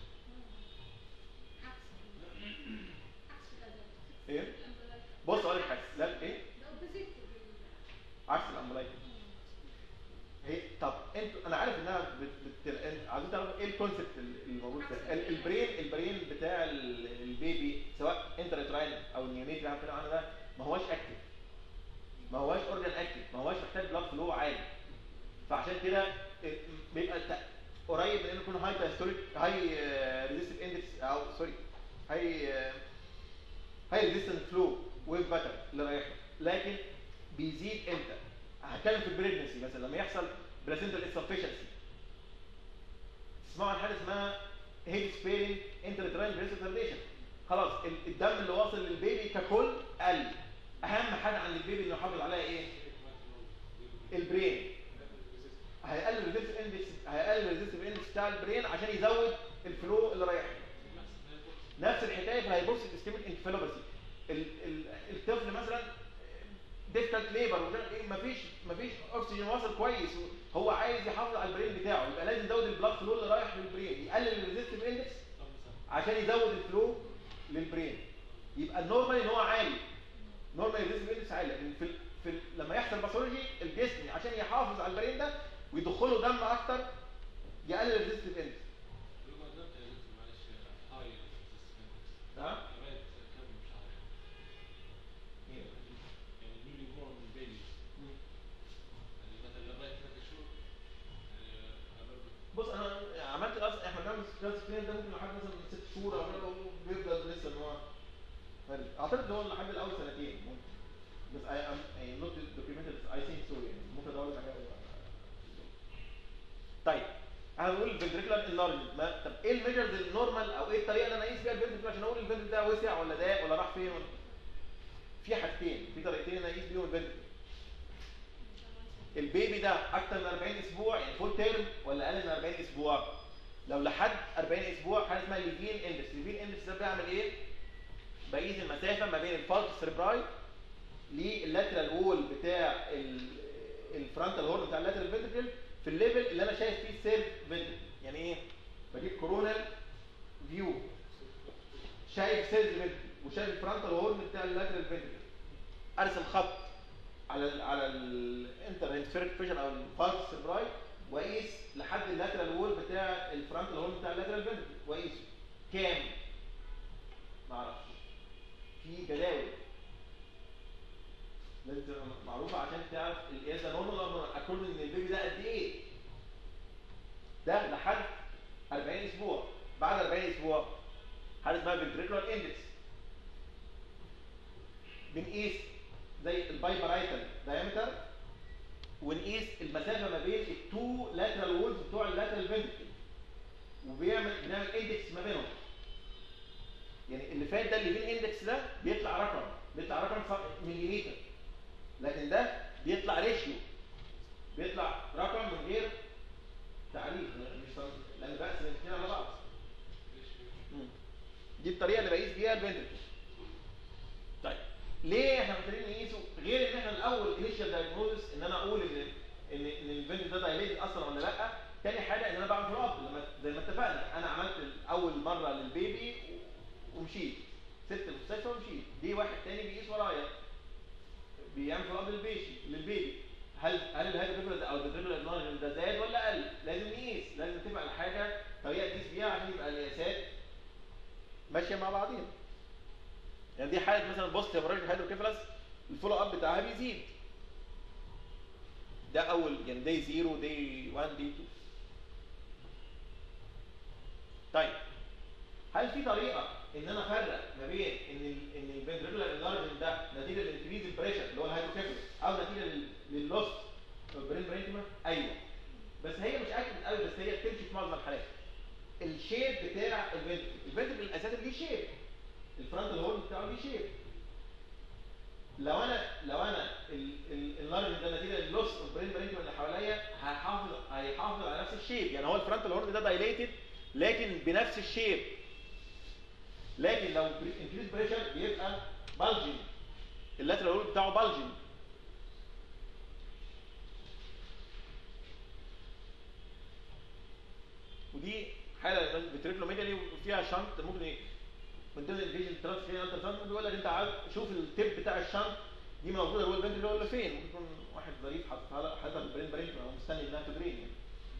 عكس عكس الأداء ايه بص اقول لك حاجه لا ايه ده opposite عكس الامبلايكا هي طب انتوا انا عارف انها بت... بت... انت عايزين تعرفوا ايه الكونسبت اللي موجود ده ال- البرين البرين بتاع ال- البيبي سواء انتراتراين او النيونيت اللي احنا بنتكلم عنه ده ما هواش اكتف ما هواش اورجان اكتف ما هواش محتاج بلاد فلو عالي فعشان كده ال- بيبقى ت- قريب من انه يكون هاي دايستوليك هاي ريزيستيف اندكس او سوري هاي هاي ريزيستنت فلو ويف باتر اللي رايح له. لكن بيزيد امتى؟ هتكلم في البريجنسي مثلا لما يحصل بلاسنتال انسفشنسي تسمعوا عن حاجه اسمها هيد سبيرنج انترتراين بريسيترديشن خلاص ال- الدم اللي واصل للبيبي ككل قل اهم حاجه عند البيبي انه يحافظ عليها ايه؟ البرين هيقلل الريزيستيف اندكس هيقلل الريزيستيف اندكس بتاع البرين عشان يزود الفلو اللي رايح له. نفس الحكايه في الهايبوكسيك اسكيميك انكفالوباثي ال- ال- الطفل مثلا ديفكالت ليبر مفيش مفيش اكسجين واصل كويس هو عايز يحافظ على البرين بتاعه يبقى لازم يزود البلاد فلو اللي رايح للبرين يقلل الريزيستيف اندكس عشان يزود الفلو للبرين يبقى النورمال ان هو عالي نورمال الريزيستيف اندكس عالي لكن في ال- في ال- لما يحصل باثولوجي الجسم عشان يحافظ على البرين ده ويدخله دم اكتر يقلل الريزيستيف اندكس نعم بص انا عملت اصلا احنا بنعمل كلاس سكرين ده ممكن لحد مثلا من ست شهور او كده بيفضل لسه ان هو فارق. اعتقد ان هو لحد الاول سنتين ممكن بس اي ام اي نوت دوكيومنتد اي ثينك سو يعني ممكن ادور لك عليها طيب انا بقول الفنتريكولار انلارجمنت ما طب ايه الميجرز النورمال او ايه الطريقه اللي انا اقيس بيها الفنتريكل عشان اقول الفنتريكل ده وسع ولا ضاق ولا راح فين ولا في حاجتين في طريقتين انا اقيس بيهم الفنتريكل البيبي ده اكتر من 40 اسبوع يعني فول تيرم ولا اقل من 40 اسبوع لو لحد 40 اسبوع حاجه اسمها ليفين اندكس ليفين اندكس ده بيعمل ايه بقيس المسافه ما بين الفالك سيربراي لللاترال وول بتاع الفرونتال هورن بتاع اللاترال فنتركل في الليفل اللي انا شايف فيه السيرف فنتركل يعني ايه بجيب كورونال فيو شايف سيرف فنتركل وشايف الفرونتال هورن بتاع اللاترال فنتركل ارسم خط على ال على الانتر هيمسفيريك فيجن او الفالك سيربراي واقيس لحد اللاترال وول بتاع الفرونتال هورن بتاع اللاترال فنتركل واقيسه كام ما اعرفش في جداول لازم تبقى معروفه عشان تعرف القياس ده نورمال ولا اكورد ان البيبي ده قد ايه ده لحد 40 اسبوع بعد 40 اسبوع حاجه اسمها ventricular اندكس بنقيس زي البايبرايتال دايمتر ونقيس المسافه ما بين التو لاترال وولز بتوع اللاترال فنتركل وبيعمل بنعمل اندكس ما بينهم يعني اللي فات ده اللي بين اندكس ده بيطلع رقم بيطلع رقم ف- مليمتر لكن ده بيطلع ريشيو بيطلع رقم من غير تعريف مش صن- لان بقسم الاثنين على بعض مم. دي الطريقه اللي بقيس بيها الفنتركل طيب ليه احنا محتاجين نقيسه غير ان احنا الاول انيشال دايجنوزس ان انا اقول ان ان ان الفنتركل ده دايليتد اصلا ولا لا تاني حاجه ان انا بعمل فولو اب لما زي ما اتفقنا انا عملت اول مره للبيبي ومشيت سبت المستشفى ومشيت دي واحد تاني بيقيس ورايا بيعمل فولو اب للبيبي للبيبي هل هل الهايدروفيبرز او الفيبرال ده زاد ولا قل؟ لازم نقيس لازم نتفق على حاجه طريقه تقيس بيها عشان يبقى القياسات ماشيه مع بعضيها. يعني دي حاله مثلا بوست هيموراجيك هيدروكيفالس الفولو اب بتاعها بيزيد. ده اول يعني دي 0 دي 1 دي 2 طيب هل في طريقه ان انا افرق ما بين ان ال ان الفنتريكولار انلارجمنت ده نتيجه للانكريز البريشر اللي هو الهيدروكيفالس او نتيجه لل- لللوست البرين برينكما ايوه بس هي مش اكيد قوي بس هي بتمشي في معظم الحالات الشيب بتاع الفنتريكل الفنتريكل اساسا ليه شيب الفرونتال هورن بتاعه ليه شيب لو انا لو انا اللارج ده نتيجه للوس اوف برين برينكم اللي حواليا هيحافظ هيحافظ على نفس الشيب يعني هو الفرونتال هورن ده دايليتد لكن بنفس الشيب لكن لو انكريز بريشر بيبقى بالجنج اللاترال هورن بتاعه بالجنج ودي حاله فيتريكلوميجالي وفيها شنط ممكن ايه من ضمن الفيجن ترانس فين انت شنط بيقول لك انت عايز شوف التيب بتاع الشنط دي موجوده جوه البنت ولا فين ممكن يكون واحد ظريف حاططها لها حاططها في البرين برين او مستني انها تدرين يعني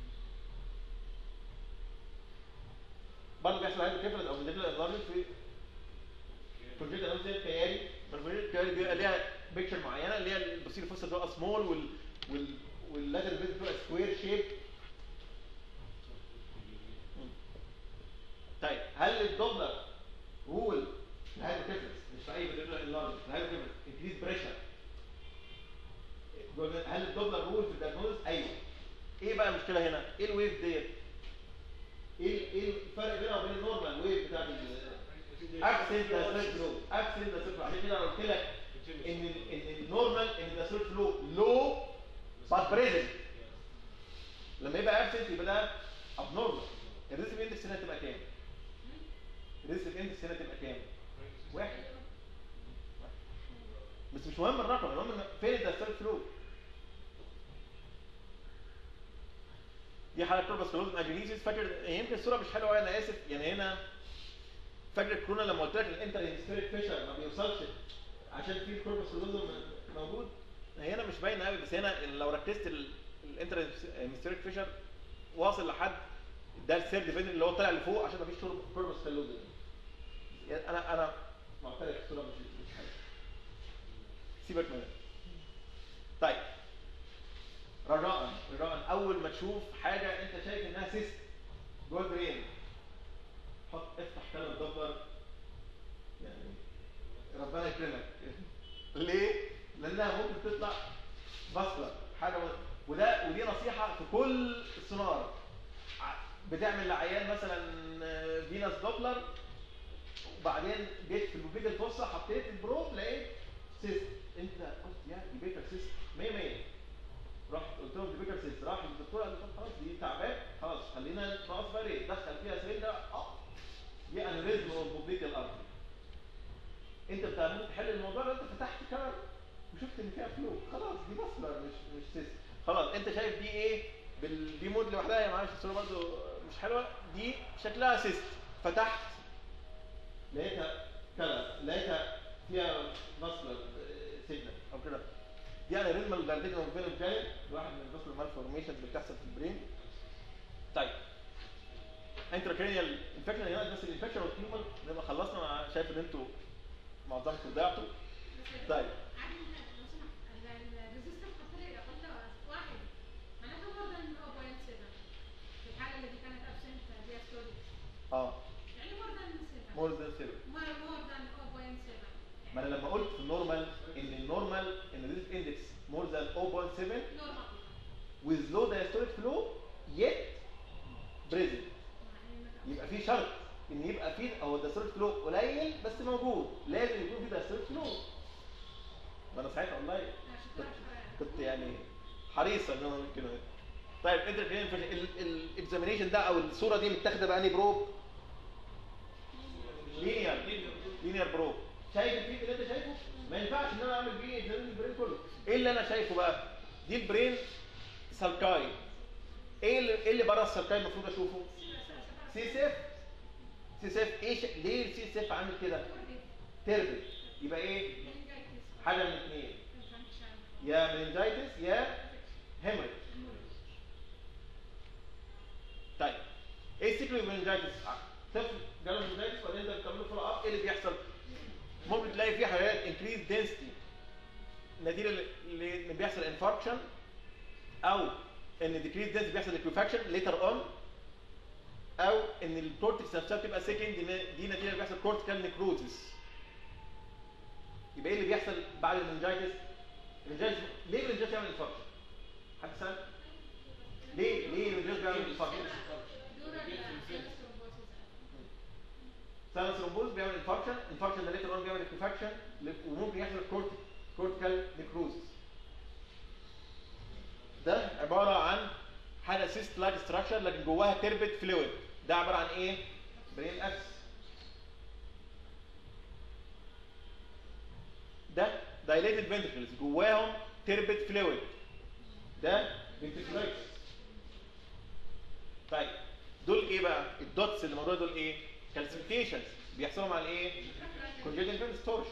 برضه بيحصل هايبر كيفلت او منديبل انلارج في بروجيكت اناليسيس كياري البروجيكت كياري بيبقى ليها بيكتشر معينه اللي هي البصير الفصل بتبقى سمول وال وال واللاتر بيت بتبقى سكوير شيب طيب هل الدوبلر رول الهايبر كيفلت مش في اي منديبل انلارج في الهايبر كيفلت انكريز بريشر هل الدوبلر رول في الدايجنوز ايوه ايه بقى المشكله هنا ايه الويف ديت ايه ايه الفرق بينها وبين النورمال ويف بتاعت اكسنت ده فلو اكسنت ده فلو عشان كده انا قلت لك ان ال- ان النورمال ان ده فلو لو بات بريزنت لما يبقى ابسنت يبقى ده ابنورمال الريسك اندكس هنا تبقى كام؟ الريسك اندكس هنا تبقى كام؟ واحد بس مش مهم الرقم المهم إن فين الدايستوليك فلو دي حاله كوربس اجينيسيس فاكر يمكن الصوره مش حلوه انا اسف يعني هنا فاكر الكورونا لما قلت لك الانتر هيمسفيريك فيشر ما بيوصلش عشان في الكوربس موجود هنا مش باينه قوي بس هنا لو ركزت الانتر هيمسفيريك فيشر واصل لحد ده السيرد فين اللي هو طالع لفوق عشان ما فيش كوربس فلوزم يعني انا انا معترف الصوره مش مش حلوه سيبك منها طيب رجاء رجاء اول ما تشوف حاجه انت شايف انها سيست جوه البرين حط افتح كلام دبر يعني ربنا يكرمك ليه؟ لانها ممكن تطلع بصله حاجه و- وده ودي نصيحه في كل السونار ع- بتعمل لعيان مثلا فينس دوبلر وبعدين جيت في البوبيك الفصة حطيت البروب لقيت سيست انت قلت يا دي بيكر سيست 100 100 رحت قلت لهم دي بيكر سيست راح الدكتور قال لي طب خلاص دي تعبان خلاص خلينا نقص بقى ليه دخل فيها سرنجه اه دي انوريزم والبوبيك الارضي انت بتعمل تحل الموضوع ده انت فتحت كاميرا وشفت ان فيها فلو خلاص دي بصله مش مش سيست خلاص انت شايف دي ايه بالدي مود لوحدها يا معلش الصوره برضه مش حلوه دي شكلها سيست فتحت لقيتها كذا لقيتها فيها مصدر سيجنال او كده دي انا ريزمال فاليديشن اوف فيلم كان واحد من البصل مالفورميشنز اللي بتحصل في البرين طيب انتراكرينيال انفكشن يا جماعه بس الانفكشن والتيومر نبقى خلصنا مع شايف ان انتوا معظمكم ضيعتوا طيب عادي لو سمحت الريزيستنس حط لي اقل واحد معناته مور ذان 0.7 في الحاله اللي دي كانت ابسنت دي ستوري اه يعني مور ذان 7 مور ذان 7 مور ذان 0.7 ما انا لما قلت في النورمال ان النورمال ان الريسك اندكس مور ذان 0.7 نورمال with low diastolic flow yet present يبقى في شرط ان يبقى في هو الدايستوليك فلو قليل بس موجود لازم يكون في دايستوليك فلو ما انا ساعتها والله كنت, كنت يعني حريصه ان انا اقول كده طيب انت الاكزامينيشن ده او الصوره دي متاخده باني بروب لينير لينير بروب شايف الفيد اللي انت شايفه ما ينفعش ان انا اعمل بيه اكزامين البرين كله ايه اللي انا شايفه بقى دي البرين سالكاي ايه اللي ايه اللي بره السالكاي المفروض اشوفه سي سيف سي سيف ايه ش... ليه السي سيف عامل كده تربل يبقى ايه حاجه من الاثنين يا مننجايتس يا هيموريج طيب ايه السيكلو مننجايتس طفل جاله مننجايتس وبعدين انت بتعمل له فولو اب ايه اللي بيحصل ممكن تلاقي فيه حاجات انكريز دنسيتي نتيجه ل- ان بيحصل انفاركشن او ان ديكريز دنسيتي بيحصل ليكوفاكشن ليتر اون او ان الكورتكس نفسها بتبقى سيكند دي نتيجه اللي بيحصل كورتيكال نيكروزس يبقى ايه اللي بيحصل بعد المنجايتس المنجايتس ليه المنجايتس يعمل انفاركشن حد سأل ليه ليه المنجايتس بيعمل انفاركشن ساينس ثرومبوز بيعمل انفاركشن انفاركشن ده ليتر اون بيعمل اكتفاكشن وممكن يحصل كورت كورتيكال نيكروزس ده عباره عن حاجه سيست لايك ستراكشر لكن جواها تربت فلويد ده عباره عن ايه برين ابس ده dilated ventricles جواهم تربت فلويد ده ventriculitis طيب دول ايه بقى الدوتس اللي موجوده دول ايه كالسيفيكيشنز بيحصلوا مع الايه كونجيتال فين ستورج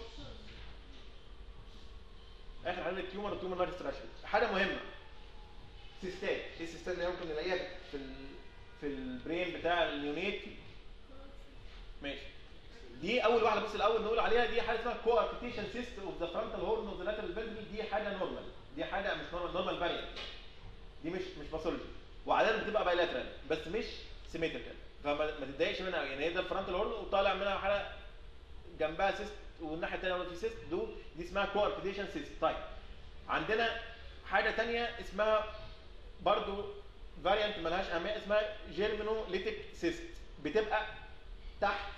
اخر حاجه التيومر والتيومر لايك ستراكشر حاجه مهمه سيستات ايه السيستات اللي ممكن نلاقيها في ال... في البرين بتاع النيونيت ماشي دي اول واحده بس الاول نقول عليها دي حاجه اسمها كو اركتيشن سيست اوف ذا فرونتال هورن اوف ذا لاترال فنتريكل دي حاجه نورمال دي حاجه مش نورمال نورمال فاريانت دي مش مش باثولوجي وعاده بتبقى بايلاترال بس مش سيمتريكال فما ما تتضايقش منها يعني هي ده الفرونتال هورن وطالع منها حاجه جنبها سيست والناحيه الثانيه في سيست دول دي اسمها كو اركتيشن سيست طيب عندنا حاجه ثانيه اسمها برضو فاريانت ملهاش اهميه اسمها جيرمينوليتيك سيست بتبقى تحت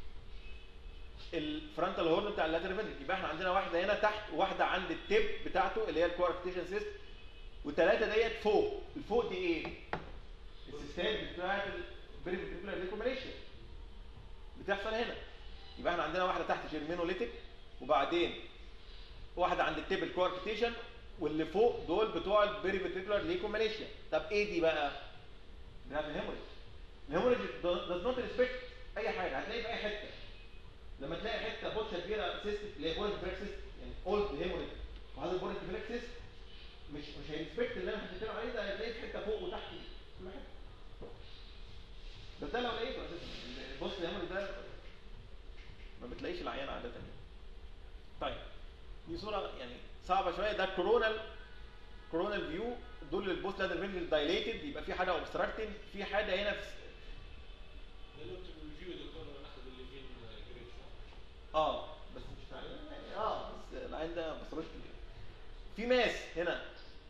الفرونتال هورن بتاع اللاترال فنتريكل يبقى احنا عندنا واحده هنا تحت وواحده عند التيب بتاعته اللي هي الكواركتيشن سيست وثلاثه ديت فوق الفوق دي ايه السيستات بتاعت البريفيتيكولار ريكوميليشن بتحصل هنا يبقى احنا عندنا واحده تحت جيرمينوليتيك وبعدين واحده عند التيب الكواركتيشن واللي فوق دول بتوع البريفيتيكولار ليكوميليشن طب ايه دي بقى ده الهيموريج الهيموريج does not respect اي حاجه هتلاقيه في اي حته لما تلاقي حته بوتشه كبيره سيست اللي هي بوليت سيست يعني اولد هيموريج وهذا البوليت سيست مش مش هيرسبكت اللي انا حكيت عليه ده هتلاقيه في حته فوق وتحت كل حته بس ده لو لقيته اساسا بص الهيموريج ده ما بتلاقيش العيان عاده يعني. طيب دي صوره يعني صعبه شويه ده كورونال كورونال فيو دول البوست لادر فينجل دايليتد يبقى في حاجه اوبستراكتنج في حاجه هنا في ده اللي انتوا بالريفيو دكتور لما ناخد الليفين جريد اه بس مش يعني اه بس العين ده ما بصرش كتير في ماس هنا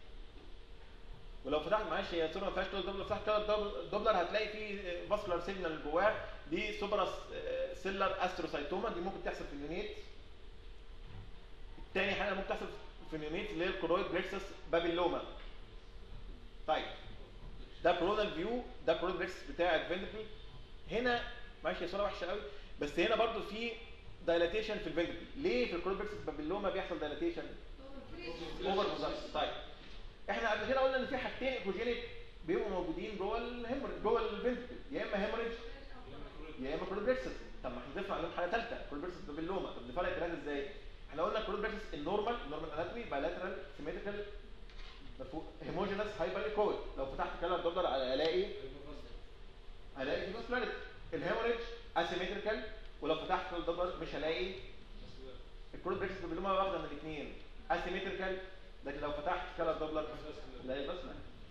ولو فتحت معلش هي صوره ما فيهاش كده دوبلر فتحت كده دوبلر هتلاقي في فاسكولار سيجنال جواه دي سوبرا سيلر استروسايتوما دي ممكن تحصل في اليونيت الثاني حاجه ممكن تحصل في اليونيت اللي هي الكرويد بريكسس بابيلوما طيب ده كورونال فيو ده كورونال بريكسس بتاع الفنتركل هنا معلش هي صوره وحشه قوي بس هنا برضو في دايلاتيشن في الفنتركل ليه في الكورونال بريكسس بابيلوما بيحصل دايلاتيشن اوفر بوزارس طيب احنا قبل كده قلنا ان في حاجتين ايكوجينيك بيبقوا موجودين جوه الهيموريج جوه الفنتركل يا اما هيموريج يا اما كولوبريكسس طب ما احنا نضيف عليهم حاجه ثالثه كولوبريكسس بابيلوما طب نفرق الثلاثه ازاي؟ احنا قلنا كولوبريكسس النورمال النورمال اناتومي بايلاترال سيمتريكال هيموجينس هايبر ايكويد لو فتحت كلام دوبلر على الاقي هلاقي في فاسكولاريتي الهيموريج اسيمتريكال ولو فتحت كلام دوبلر مش هلاقي الكولوبريكسس بابيلوما واخده من الاثنين اسيمتريكال لكن لو فتحت كلام دوبلر لا بس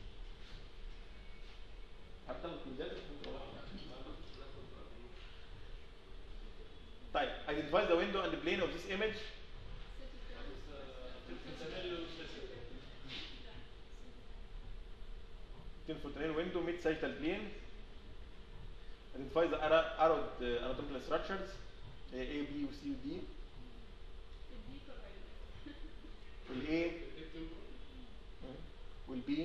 حتى الكليات طيب identify the window and the plane of this image infiltrate window mid sagittal plane identify the arrow- arrowed uh, anatomical structures uh, A B و C و D وال A وال B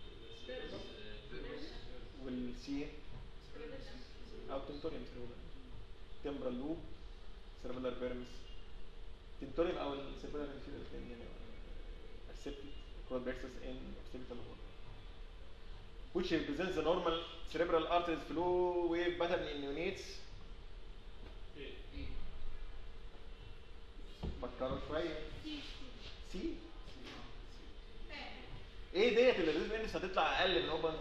وال C أو تنتوريوم temporal loop cerebellar vermis تنتوريوم أو السيربيلار inferior الاثنين يعني accepted quadrexus in occipital horn which represents the normal cerebral arteries flow wave pattern in neonates فكروا شوية سي ايه ديت اللي الريزم اندكس هتطلع اقل من 0.7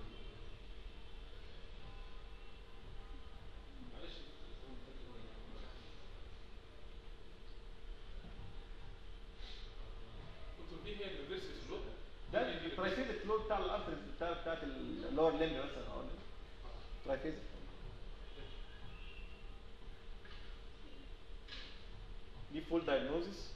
دكتور دي هي الريفرس فلو ده الترايفيز فلو بتاع الارترز بتاع بتاعت اللور ليمب مثلا اه ترايفيز دي فول دايجنوزس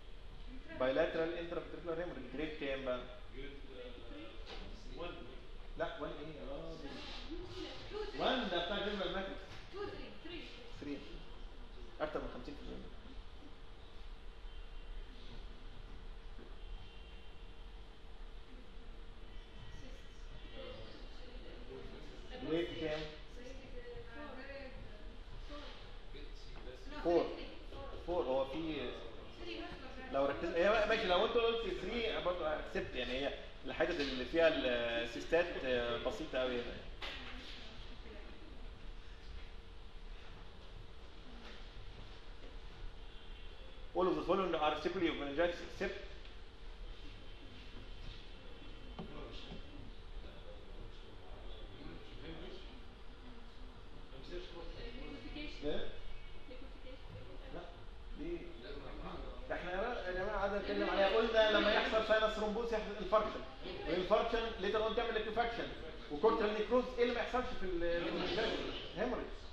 بايلاترال انترافيتريكولار هيموريج جريد كام بقى؟ جريد 1 لا 1 ايه يا راجل 2 1 ده بتاع جنرال ماتريكس 2 3 3 اكتر من 50% ويت كام؟ 4 4 هو في لو ركزت هي ماشي لو انت قلت 3 برضه اكسبت يعني هي الحتت اللي فيها السيستات آه، بسيطه قوي يعني All of the following are sequelae of meningitis except إيه؟ لا ليه؟ ده احنا يا جماعه قعدنا نتكلم عليها قلنا لما يحصل ساينس ثرومبوس يحصل انفاركشن والانفاركشن ليتر اون تعمل اكتوفاكشن وكورتال نيكروز ايه اللي ما يحصلش في الهيموريج